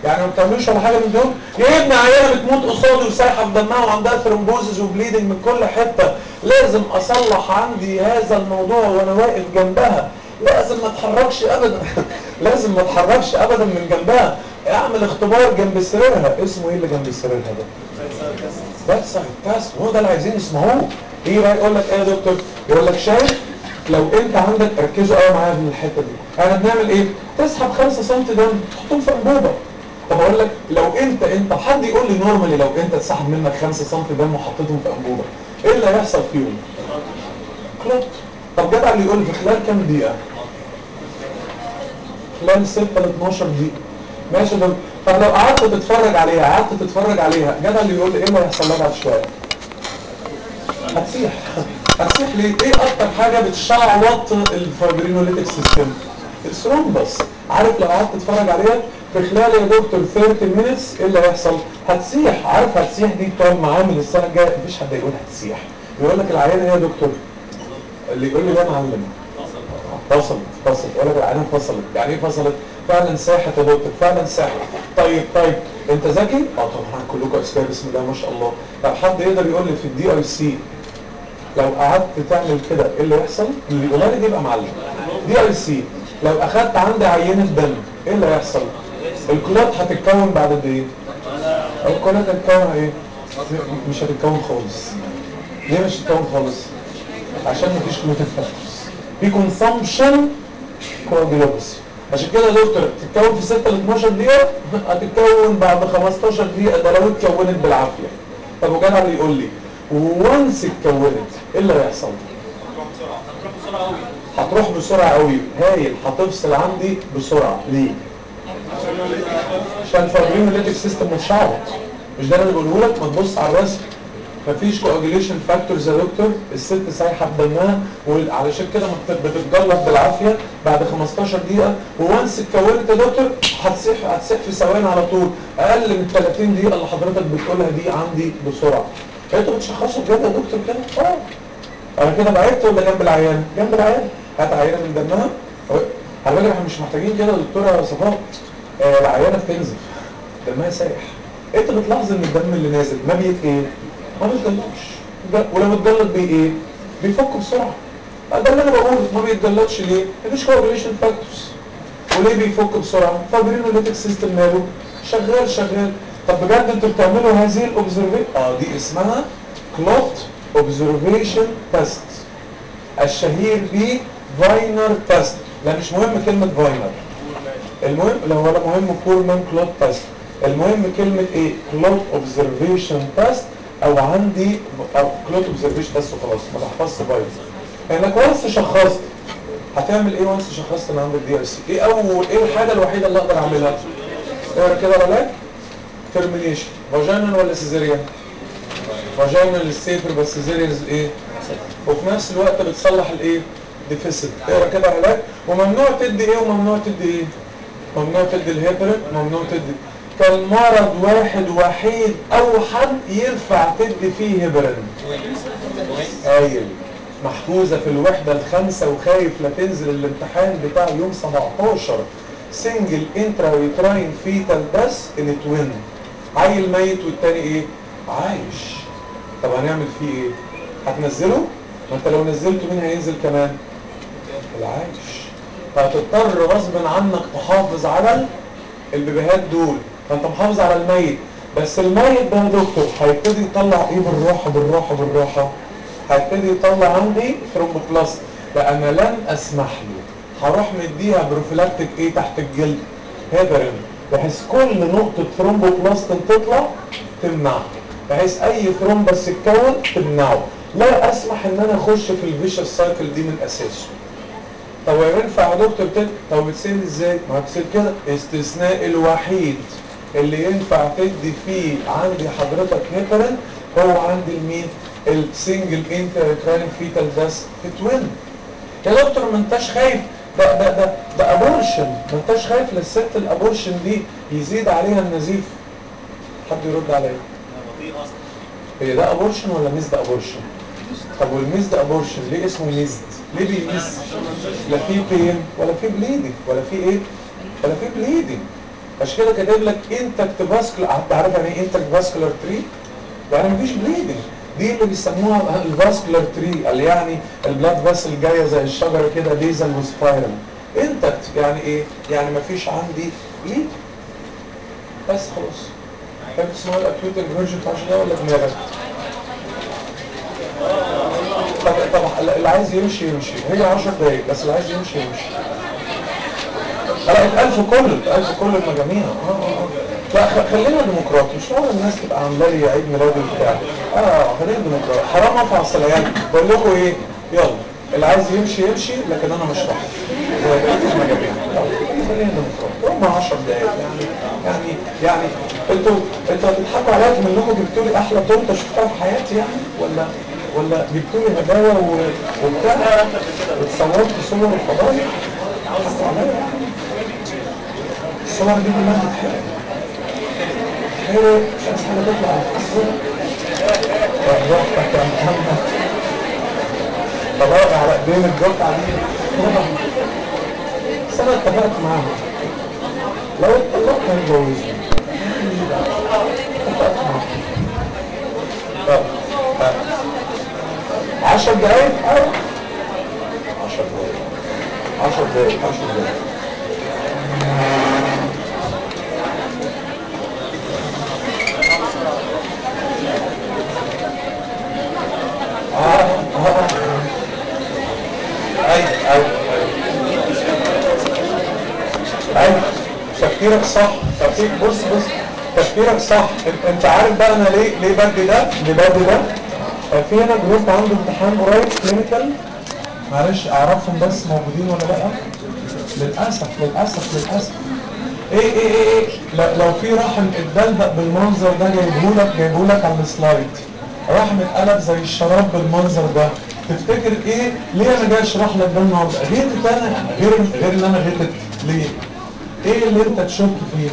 يعني ما بتعملوش ولا حاجه من دول يا ابني عيانه بتموت قصادي وسايحه في دمها وعندها ثرومبوزز وبليدنج من كل حته لازم اصلح عندي هذا الموضوع وانا واقف جنبها لازم ما اتحركش ابدا لازم ما اتحركش ابدا من جنبها اعمل اختبار جنب سريرها اسمه ايه اللي جنب سريرها ده بس بس هو ده اللي عايزين يسمعوه ايه بقى يقول لك ايه يا دكتور يقول لك شايف لو انت عندك ركزوا قوي معايا في الحته دي احنا بنعمل ايه تسحب 5 سم دم تحطهم في انبوبه طب اقول لك لو انت انت حد يقول لي نورمالي لو انت اتسحب منك 5 سم دم وحطيتهم في انبوبه ايه اللي هيحصل فيهم كلوت طب جدع اللي يقول لي في خلال كام دقيقه خلال 6 ل 12 دقيقه ماشي ده طب لو قعدت تتفرج عليها قعدت تتفرج عليها جدع اللي يقول لي ايه اللي هيحصل لها بعد شويه هتسيح هتسيح ليه ايه اكتر حاجه بتشعوط الفايبرينوليتيك سيستم الثرومبس عارف لو قعدت تتفرج عليها في خلال يا دكتور 30 مينتس ايه اللي هيحصل هتسيح عارف هتسيح دي بتوع المعامل السنه الجايه مفيش حد يقول هتسيح يقول لك العيانه ايه يا دكتور اللي يقول لي ده معلم فصلت فصلت يقول لك العينه فصلت يعني ايه فصلت فعلا ساحت يا دكتور فعلا ساحت طيب طيب انت ذكي اه طبعا كلكم اذكياء بسم الله ما شاء الله طب حد يقدر يقول لي في الدي اي سي لو قعدت تعمل كده ايه اللي يحصل اللي يقولها لي دي يبقى معلم دي اي سي لو اخدت عندي عينه دم ايه اللي هيحصل الكلات هتتكون بعد قد ايه الكلات هتتكون ايه م- مش هتتكون خالص ليه مش هتتكون خالص عشان مفيش كلوتين فاكتورز في كونسامشن كواجيلوبسي عشان كده يا دكتور تتكون في 6 ل 12 دقيقه هتتكون بعد 15 دقيقه ده لو اتكونت بالعافيه طب وجدع اللي يقول لي وانس اتكونت ايه اللي هيحصل هتروح بسرعه قوي هايل هتفصل عندي بسرعه ليه عشان الفايبرينوليتيك سيستم متشعبط مش ده اللي بقوله لك ما تبص على الرسم مفيش كواجيليشن فاكتورز يا دكتور الست سايحه بدمها وعلشان كده ما بت- بتتجلط بالعافيه بعد 15 دقيقه وانس اتكونت يا دكتور هتسيح هتسيح في ثواني على طول اقل من 30 دقيقه اللي حضرتك بتقولها دي عندي بسرعه انتوا بتشخصوا بجد يا دكتور كده؟ اه انا كده بعدت ولا جنب العيان؟ جنب العيان هات عينه من دمها أهو. على فكره احنا مش محتاجين كده يا دكتوره صفاء آه العيانه بتنزف دمها سايح انت بتلاحظ ان الدم اللي نازل ما بيت ايه؟ ما بيتجلطش ده- ولو اتجلط بيه ايه؟ بيفك بسرعه ده اللي انا بقوله ما بيتجلطش ليه؟ مفيش كوابريشن فاكتورز وليه بيفك بسرعه؟ فابرينوليتيك سيستم ماله؟ شغال شغال طب بجد انتوا بتعملوا هذه الاوبزرفيشن اه دي اسمها كلوت اوبزرفيشن تيست الشهير ب فاينر تيست لا مش مهم كلمه فاينر المهم لو ولا مهم كولمان كلوت تيست المهم كلمه ايه كلوت اوبزرفيشن تيست او عندي او كلوت اوبزرفيشن تيست وخلاص ما تحفظش فاينر انك وانس شخصت هتعمل ايه وانس شخصت ان عندك دي ار سي ايه اول ايه الحاجه الوحيده اللي اقدر اعملها اقرا كده ولا ترمينيشن فاجينال ولا سيزيريان فاجينال السيفر بس سيزيريان ايه وفي نفس الوقت بتصلح الايه ديفيسيت اقرا كده علاج وممنوع تدي ايه وممنوع تدي ايه ممنوع تدي الهيبرين ممنوع تدي كان مرض واحد وحيد او حد ينفع تدي فيه هيبرين قايل محجوزة في الوحدة الخامسة وخايف لا تنزل الامتحان بتاع يوم 17 سنجل انترا ويتراين فيتال بس ان توين عيل ميت والتاني ايه عايش طب هنعمل فيه ايه هتنزله ما انت لو نزلته مين هينزل كمان العايش فهتضطر غصب عنك تحافظ على البيبيهات دول فانت محافظ على الميت بس الميت ده يا دكتور هيبتدي يطلع ايه بالراحه بالراحه بالراحه هيبتدي يطلع عندي ثرومبوبلاست لا انا لن اسمح له هروح مديها بروفيلاكتيك ايه تحت الجلد هيبرين بحيث كل نقطه ثرومبوبلاست تطلع تمنعها بحيث اي ثرومبس يتكون تمنعه لا اسمح ان انا اخش في الفيشس سايكل دي من اساسه طب ينفع يا دكتور كده طب بتسيل ازاي ما بتسيل كده استثناء الوحيد اللي ينفع تدي فيه عندي حضرتك هيبرين هو عندي المين السنجل انتركراين فيتال بس توين يا دكتور ما انتش خايف ده ده ده ده ابورشن ما انتش خايف للست الابورشن دي يزيد عليها النزيف حد يرد عليا هي ده ابورشن ولا ميزد ابورشن طب والميزد ابورشن ليه اسمه ميزد ليه بيميز لا في بين ولا في بليدنج ولا في ايه ولا في بليدنج عشان كده كاتب لك انتكت فاسكولار انت عارف يعني ايه انتكت فاسكولار تري يعني مفيش بليدنج دي اللي بيسموها الفاسكولار تري اللي يعني البلاد فاسل جايه زي الشجره كده ليزل وسبايرال انتكت يعني ايه يعني مفيش عندي بليد بس خلاص كانت اسمها الاكيوت انفيرجن عشان ده ولا دماغك طب طب اللي عايز يمشي يمشي هي 10 دقايق بس اللي عايز يمشي يمشي لا اتقال في كل اتقال في كل المجاميع اه اه لا خ- خلينا ديمقراطي مش معقول الناس تبقى عامله لي عيد ميلادي وبتاع اه خلينا ديمقراطي حرام افعص العيال بقول لكم ايه يلا اللي عايز يمشي يمشي لكن انا مش راح زي بقيه المجاميع يلا، خلينا ديمقراطي هم 10 دقايق يعني يعني يعني انتوا انتوا هتضحكوا عليا انكم جبتوا لي احلى تورته شفتها في حياتي يعني ولا ولا جبتوا لي هدايا و- وبتاع اتصورت صور الفضايح حطوا عليا يعني الصور دي كلها بتتحرق بتتحرق مش عايز حاجه تطلع على الفيسبوك براحتك يا محمد طبعا على ايدين الجرعه دي طبعا بس انا اتفقت معاهم لو اتطلقت هنتجوزني اتفقت معاهم طب طب 10 دقايق أو 10 دقايق 10 دقايق 10 دقايق اه اه ايوه ايوه ايوه تفكيرك صح تفكير بص بص تفكيرك صح انت- انت عارف بقى انا ليه ليه بدي ده ليه بدي ده آه، في هنا جروب عنده امتحان قريب كلينيكال معلش اعرفهم بس موجودين ولا لا للاسف للاسف للاسف ايه ايه ايه ايه لو, لو في رحم اتدلدق بالمنظر ده جايبهولك جايبهولك على السلايد رحم اتقلب زي الشراب بالمنظر ده تفتكر ايه ليه انا جاي اشرح لك ده النهارده غيرت انا غير غير ان انا غيرت ليه ايه اللي انت تشك فيه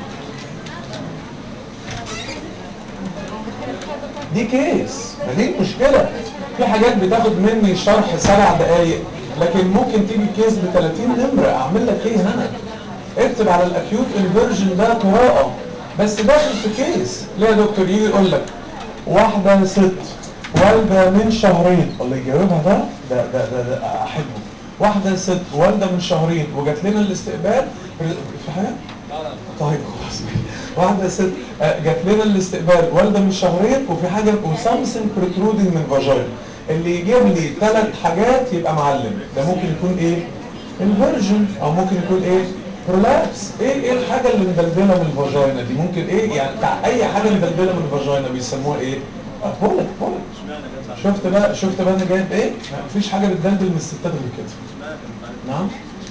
دي كيس ما دي المشكلة في حاجات بتاخد مني شرح سبع دقايق لكن ممكن تيجي كيس ب 30 نمرة اعمل لك ايه هنا اكتب على الاكيوت انفيرجن ده قراءة بس داخل في كيس ليه يا دكتور يجي يقول لك واحدة ست والدة من شهرين والله يجاوبها ده ده ده, ده, ده احبه واحدة ست والدة من شهرين وجات لنا الاستقبال في حاجة؟ طيب خلاص واحدة ست آه، جات لنا الاستقبال والدة من شهرين وفي حاجة وسامسونج بروترودنج من فاجاين اللي يجيب لي ثلاث حاجات يبقى معلم ده ممكن يكون ايه؟ الفيرجن او ممكن يكون ايه؟ برولابس ايه ايه الحاجة اللي مدلدلة من الفاجينا دي ممكن ايه يعني بتاع اي حاجة مدلدلة من الفاجينا بيسموها ايه؟ بولت بولت شفت بقى شفت بقى انا جايب ايه؟ مفيش حاجة بتدلدل من الستات غير كده نعم؟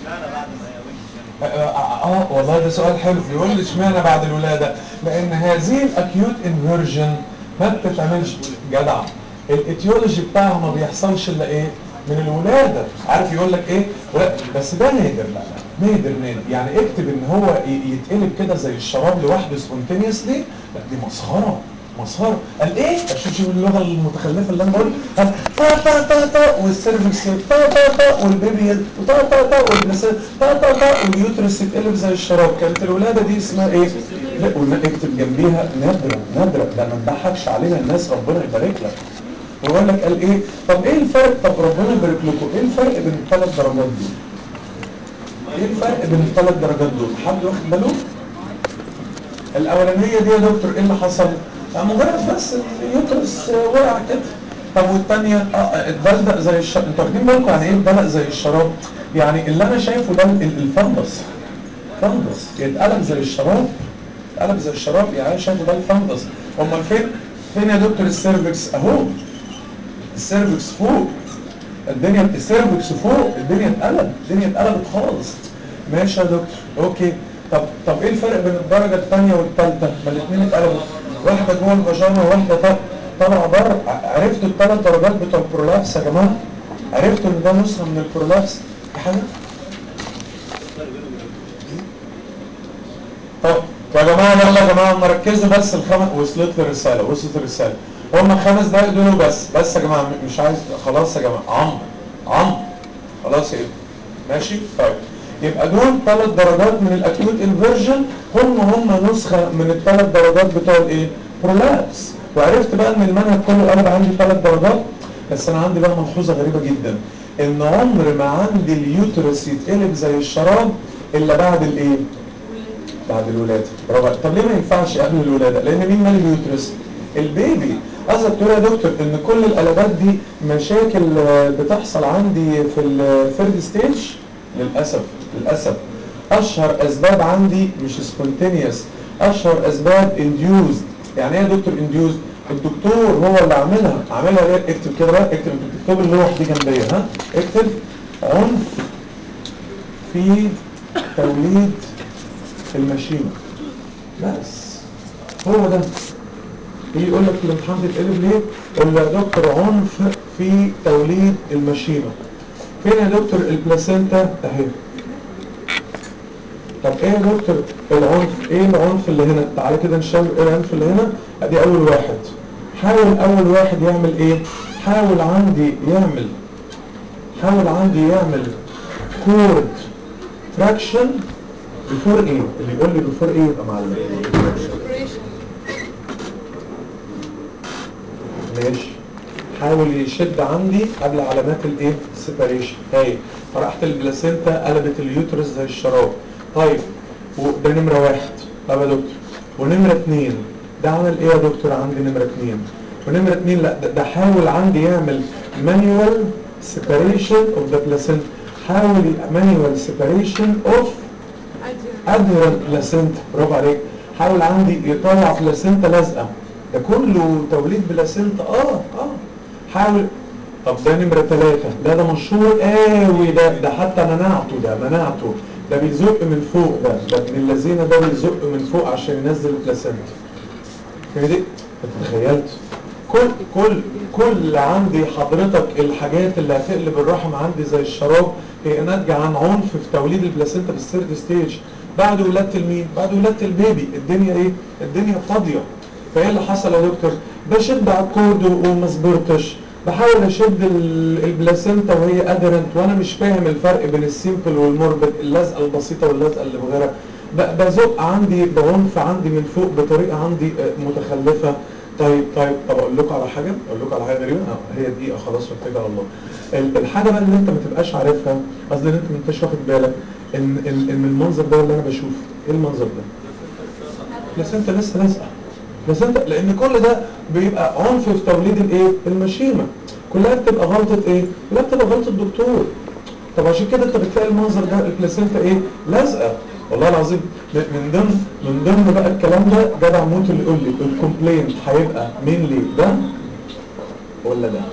آه, آه, اه والله ده سؤال حلو بيقول لي اشمعنى بعد الولاده لان هذه الاكيوت انفيرجن ما بتتعملش جدع الايتيولوجي بتاعها ما بيحصلش الا ايه من الولاده عارف يقول لك ايه ولا بس ده نادر لا لا نادر نادر يعني اكتب ان هو ي- يتقلب كده زي الشراب لوحده سبونتينيوسلي لا دي مسخره مسخره قال ايه شوف شوف اللغه المتخلفه اللي انا بقول قال تا تا تا تا والسيرفكس تا تا تا والبيبي تا تا تا والبلاسينتا تا تا تا واليوترس يتقلب زي الشراب كانت الولاده دي اسمها ايه؟ لا ونكتب جنبيها نادره نادره ده ما تضحكش علينا الناس ربنا يبارك لك ويقول لك قال ايه؟ طب ايه الفرق؟ طب ربنا يبارك لكم ايه الفرق بين الثلاث درجات دول؟ ايه الفرق بين الثلاث درجات دول؟ حد واخد باله؟ الاولانيه دي يا دكتور ايه اللي حصل؟ آه، مجرد بس اليوترس آه، وقع كده طب والثانيه اه اتدلدق زي الشراب انتوا واخدين بالكم يعني ايه اتدلق زي الشراب؟ يعني اللي انا شايفه ده ال- الفندس فندس يتقلب زي الشراب اتقلب زي الشراب يعني انا شايفه ده الفندس امال فين؟ فين يا دكتور السيرفكس اهو السيرفكس فوق الدنيا السيرفكس فوق الدنيا اتقلب الدنيا اتقلبت خالص ماشي يا دكتور اوكي طب طب ايه الفرق بين الدرجه الثانيه والثالثه ما الاثنين اتقلبوا واحده جوه الفاجينا وواحده طالعه طالعه بره ع- عرفتوا الثلاث درجات بتوع البرولابس يا جماعه عرفتوا ان ده نسخه من البرولابس في حاجه طب يا جماعه يلا يا جماعه ما ركزوا بس الخمس وصلت لي الرساله وصلت الرساله هم خمس دقايق دول بس بس يا جماعه مش عايز خلاص يا جماعه عمرو عمرو خلاص يا ابني ماشي طيب يبقى دول ثلاث درجات من الاكيوت انفيرجن هم هم نسخه من الثلاث درجات بتوع الايه برولابس وعرفت بقى ان المنهج كله قلب عندي ثلاث درجات بس انا عندي بقى ملحوظه غريبه جدا ان عمر ما عندي اليوترس يتقلب زي الشراب الا بعد الايه بعد الولاده برافو عليك. طب ليه ما ينفعش قبل الولاده لان مين مال اليوترس البيبي قصدك تقول يا دكتور ان كل القلبات دي مشاكل آه، بتحصل عندي في الثيرد ستيج للاسف للاسف اشهر اسباب عندي مش سبونتينيوس اشهر اسباب انديوزد يعني ايه يا دكتور انديوزد الدكتور هو اللي عاملها عاملها ليه اكتب كده بقى اكتب انت بتكتب اللوح دي جنبيه ها اكتب عنف في توليد الماشينه بس هو ده يجي يقول لك في الامتحان تتقلب ليه؟ قول له يا دكتور عنف في توليد الماشينه فين يا دكتور البلاسينتا اهي طب ايه يا دكتور العنف ايه العنف اللي هنا تعالى كده نشاور ايه العنف اللي هنا ادي اول واحد حاول اول واحد يعمل ايه حاول عندي يعمل حاول عندي يعمل كورد تراكشن بفور ايه اللي يقول لي بفور ايه يبقى معلم ماشي حاول يشد عندي قبل علامات الايه السيباريشن هاي فرحت البلاسينتا قلبت اليوترس زي الشراب طيب وده نمره واحد طب يا دكتور ونمره اتنين ده عمل ايه يا دكتور عندي نمره اتنين ونمره اتنين لا ده, ده حاول عندي يعمل مانيوال سيباريشن اوف ذا بلاسينتا حاول مانيوال سيباريشن اوف ادهرنت بلاسينتا برافو عليك حاول عندي يطلع بلاسينتا لازقه ده كله توليد بلاسينتا اه اه حاول طب ده نمرة ثلاثة لا ده مشهور قوي ده ده حتى مناعته ده مناعته ده بيزق من فوق ده ده ابن الذين ده بيزق من فوق عشان ينزل البلاسينتا هي دي انت تخيلت كل كل كل عندي حضرتك الحاجات اللي هتقلب الرحم عندي زي الشراب هي ناتجة عن عنف في توليد البلاسينتا في الثيرد ستيج بعد ولادة المين؟ بعد ولادة البيبي الدنيا ايه؟ الدنيا فاضية فايه اللي حصل يا دكتور؟ بشد على الكورد وما صبرتش بحاول اشد ال- البلاسينتا وهي ادرنت وانا مش فاهم الفرق بين السيمبل والموربد اللزقه البسيطه واللزقه اللي بغيرها ب- بزق عندي بعنف عندي من فوق بطريقه عندي آه، متخلفه طيب طيب طب اقول لكم على حاجه اقول لكم على حاجه غريبه اه هي دقيقه خلاص واتكل على الله ال- الحاجه بقى اللي انت ما تبقاش عارفها قصدي ان انت ما انتش واخد بالك ان ان ان المنظر ده اللي انا بشوفه ايه المنظر ده؟ بلاسينتا لسه لازقه بلاسينتا لان كل ده بيبقى عنف في توليد الايه المشيمه كلها بتبقى غلطه ايه كلها بتبقى غلطه الدكتور طب عشان كده انت بتلاقي المنظر ده البلاسينتا ايه لازقه والله العظيم م- من ضمن من ضمن بقى الكلام ده جدع موت اللي يقول لي الكومبلينت هيبقى مين ليه ده ولا ده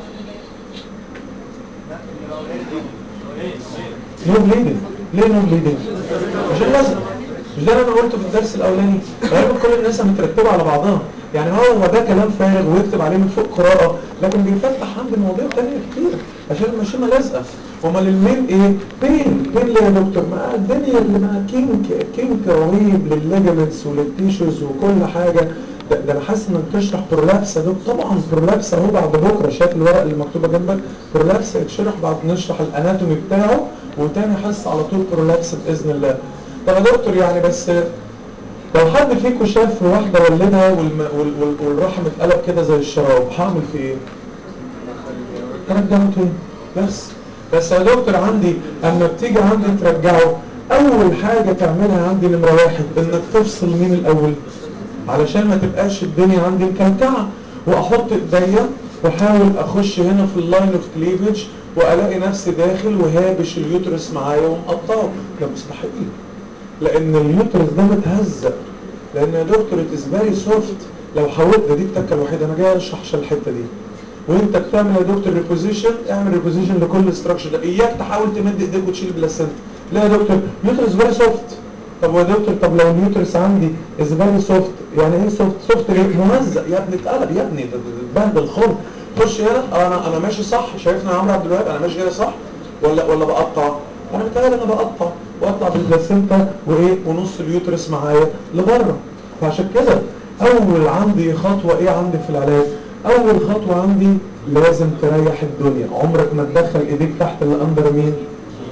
نو بليدنج ليه نو بليدنج عشان لازم مش ده اللي انا قلته في الدرس الاولاني غالبا كل الناس مترتبه على بعضها يعني هو ده كلام فارغ ويكتب عليه من فوق قراءه لكن بيفتح عندي مواضيع تانية كتير عشان المشيمه لازقه امال المين ايه بين بين ليه يا دكتور ما الدنيا اللي مع كينك كينك رهيب للليجمنتس وللتيشوز وكل حاجه ده, ده انا حاسس انك بتشرح برولابسا ده طبعا برولابسا اهو بعد بكره شايف الورق اللي مكتوبه جنبك برولابسا يتشرح بعد نشرح الاناتومي بتاعه وتاني حصه على طول برولابسا باذن الله طب يا دكتور يعني بس لو حد فيكم شاف واحدة ولدها والم... وال... وال... والرحم اتقلب كده زي الشراب هعمل فيه ايه؟ ترجعه تاني بس بس يا دكتور عندي اما بتيجي عندي ترجعه اول حاجة تعملها عندي نمرة واحد انك تفصل مين الاول علشان ما تبقاش الدنيا عندي مكلكعة واحط ايديا واحاول اخش هنا في اللاين اوف كليفج والاقي نفسي داخل وهابش اليوترس معايا ومقطعه ده مستحيل لان اليوترس ده متهزق لان يا دكتور اتس فيري سوفت لو حاولت ده دي التكه الوحيده انا جاي اشرح عشان الحته دي وانت بتعمل يا دكتور ريبوزيشن اعمل ريبوزيشن لكل استراكشر ده اياك تحاول تمد ايديك وتشيل بلاسنتا لا يا دكتور يوترس فيري سوفت طب يا دكتور طب لو اليوترس عندي از فيري سوفت يعني ايه سوفت سوفت ليه مهزق يا ابني اتقلب يا ابني ده ده- ده اتبهدل خالص خش هنا انا انا ماشي صح شايفني يا عمرو عبد الوهاب انا ماشي كده صح ولا ولا بقطع انا متهيألي انا بقطع واقطع بالبلاسنتا وايه ونص اليوترس معايا لبره فعشان كده اول عندي خطوه ايه عندي في العلاج اول خطوه عندي لازم تريح الدنيا عمرك ما تدخل ايديك تحت الاندر مين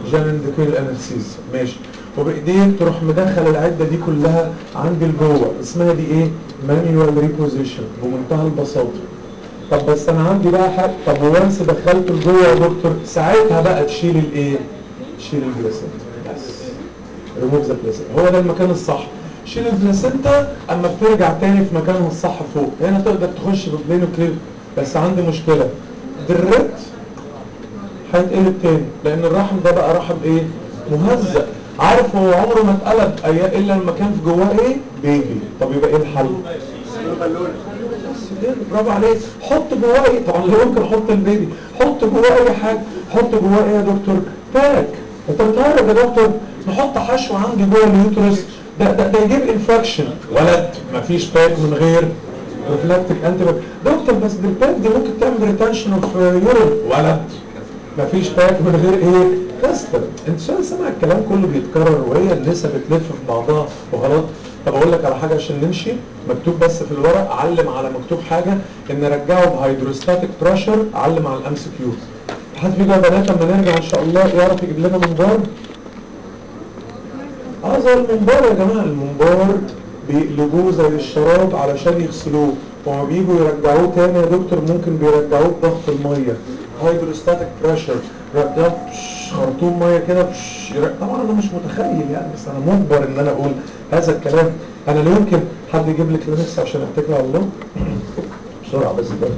جانديكال انستيزيا ماشي وبايديك تروح مدخل العده دي كلها عند الجوه اسمها دي ايه مانيوال ريبوزيشن بمنتهى البساطه طب بس انا عندي بقى حق طب وانس دخلته لجوه يا دكتور ساعتها بقى تشيل الايه تشيل البلاسنتا بس ريموف ذا بلاسنتا هو ده المكان الصح شيل البلاسنتا اما بترجع تاني في مكانها الصح فوق هنا تقدر تخش ببلينو كليف بس عندي مشكله درت هيتقلب تاني لان الرحم ده بقى رحم ايه مهزأ عارف هو عمره ما اتقلب أي- الا المكان في جواه ايه بيبي طب يبقى ايه الحل بس كده، برافو عليك حط جواه ايه طبعا لا يمكن احط البيبي حط جواه اي حاجه حط جواه ايه يا دكتور باك انت بتهرج يا دكتور نحط حشو عندي جوه اليوترس ده ده, ده يجيب انفكشن ولد مفيش باك من غير بروفلاكتيك انتي دكتور بس دي الباك دي ممكن تعمل ريتنشن اوف يورين ولد مفيش باك من غير ايه كاستر انت شايف سامع الكلام كله بيتكرر وهي النسا بتلف في بعضها وغلط طب اقول لك على حاجه عشان نمشي مكتوب بس في الورق علم على مكتوب حاجه ان رجعه بهيدروستاتيك بريشر علم على الام سي كيو حد فيكم يا بنات لما نرجع ان شاء الله يعرف يجيب لنا منبار اه زي المنبار يا جماعه المنبار بيقلبوه زي الشراب علشان يغسلوه وما بييجوا يرجعوه تاني يا دكتور ممكن بيرجعوه بضغط الميه هيدروستاتيك بريشر رجعوه بش- خرطوم ميه كده بش- يرج- طبعا انا مش متخيل يعني بس انا مجبر ان انا اقول هذا الكلام انا لا يمكن حد يجيب لي كلينكس عشان اتكل على الله بسرعه بس ده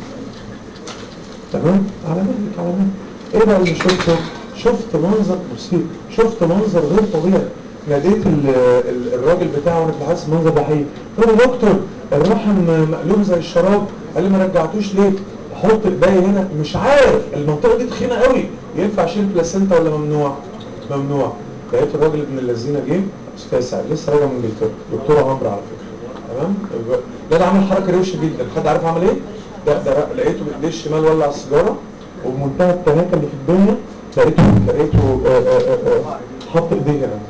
تمام على مهلك على مهلك ايه بقى اللي شفته شفت منظر بسيط شفت منظر غير طبيعي ناديت ال- ال- الراجل بتاعه وانا كنت حاسس المنظر ده حقيقي قلت له يا دكتور الرحم مقلوب زي الشراب قال لي ما رجعتوش ليه احط ايديا هنا مش عارف المنطقه دي تخينه قوي ينفع اشيل بلاسينتا ولا ممنوع ممنوع لقيت الراجل ابن الذين جه استاذ سعد لسه راجع من انجلترا دكتوره عمرو على فكره تمام لا ده عمل حركه روشه جدا حد عارف عمل ايه ده ده لقيته بايديه الشمال ولع السيجاره وبمنتهى التناكه اللي في الدنيا لقيته لقيته آه، آه، آه، آه، حط ايديه هنا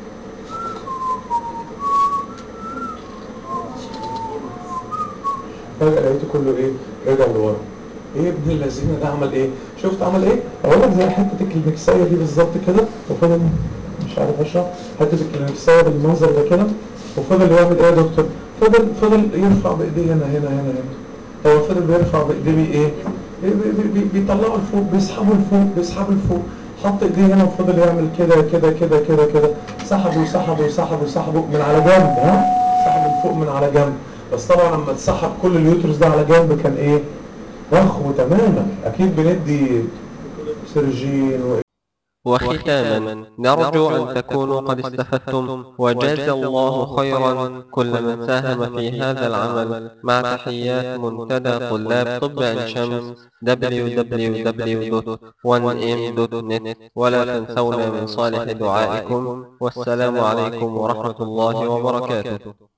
فجأة لقيته كله ايه رجع لورا ايه ابن الذين ده عمل ايه شفت عمل ايه اقول لك زي حته الكلينكسيه دي بالظبط كده وفضل مش عارف اشرح حته الكلينكسيه بالمنظر ده كده وفضل يعمل ايه يا دكتور فضل فضل يرفع بايديه هنا هنا هنا هنا هو فضل بيرفع بايديه بي ايه بي- بي- بي- بيطلعه لفوق بيسحبه لفوق بيسحبه لفوق حط ايديه هنا وفضل يعمل كده كده كده كده كده سحبه وسحبه وسحبه وسحبه من على جنب ها سحبه لفوق من على جنب بس طبعا لما اتسحب كل اليوترس ده على جنب كان ايه رخو تماما اكيد بندي سيرجين و وختاما نرجو أن تكونوا قد استفدتم وجاز الله خيرا كل من ساهم في هذا العمل مع تحيات منتدى طلاب طب عين شمس www.1m.net ولا تنسونا من صالح دعائكم والسلام عليكم ورحمة الله وبركاته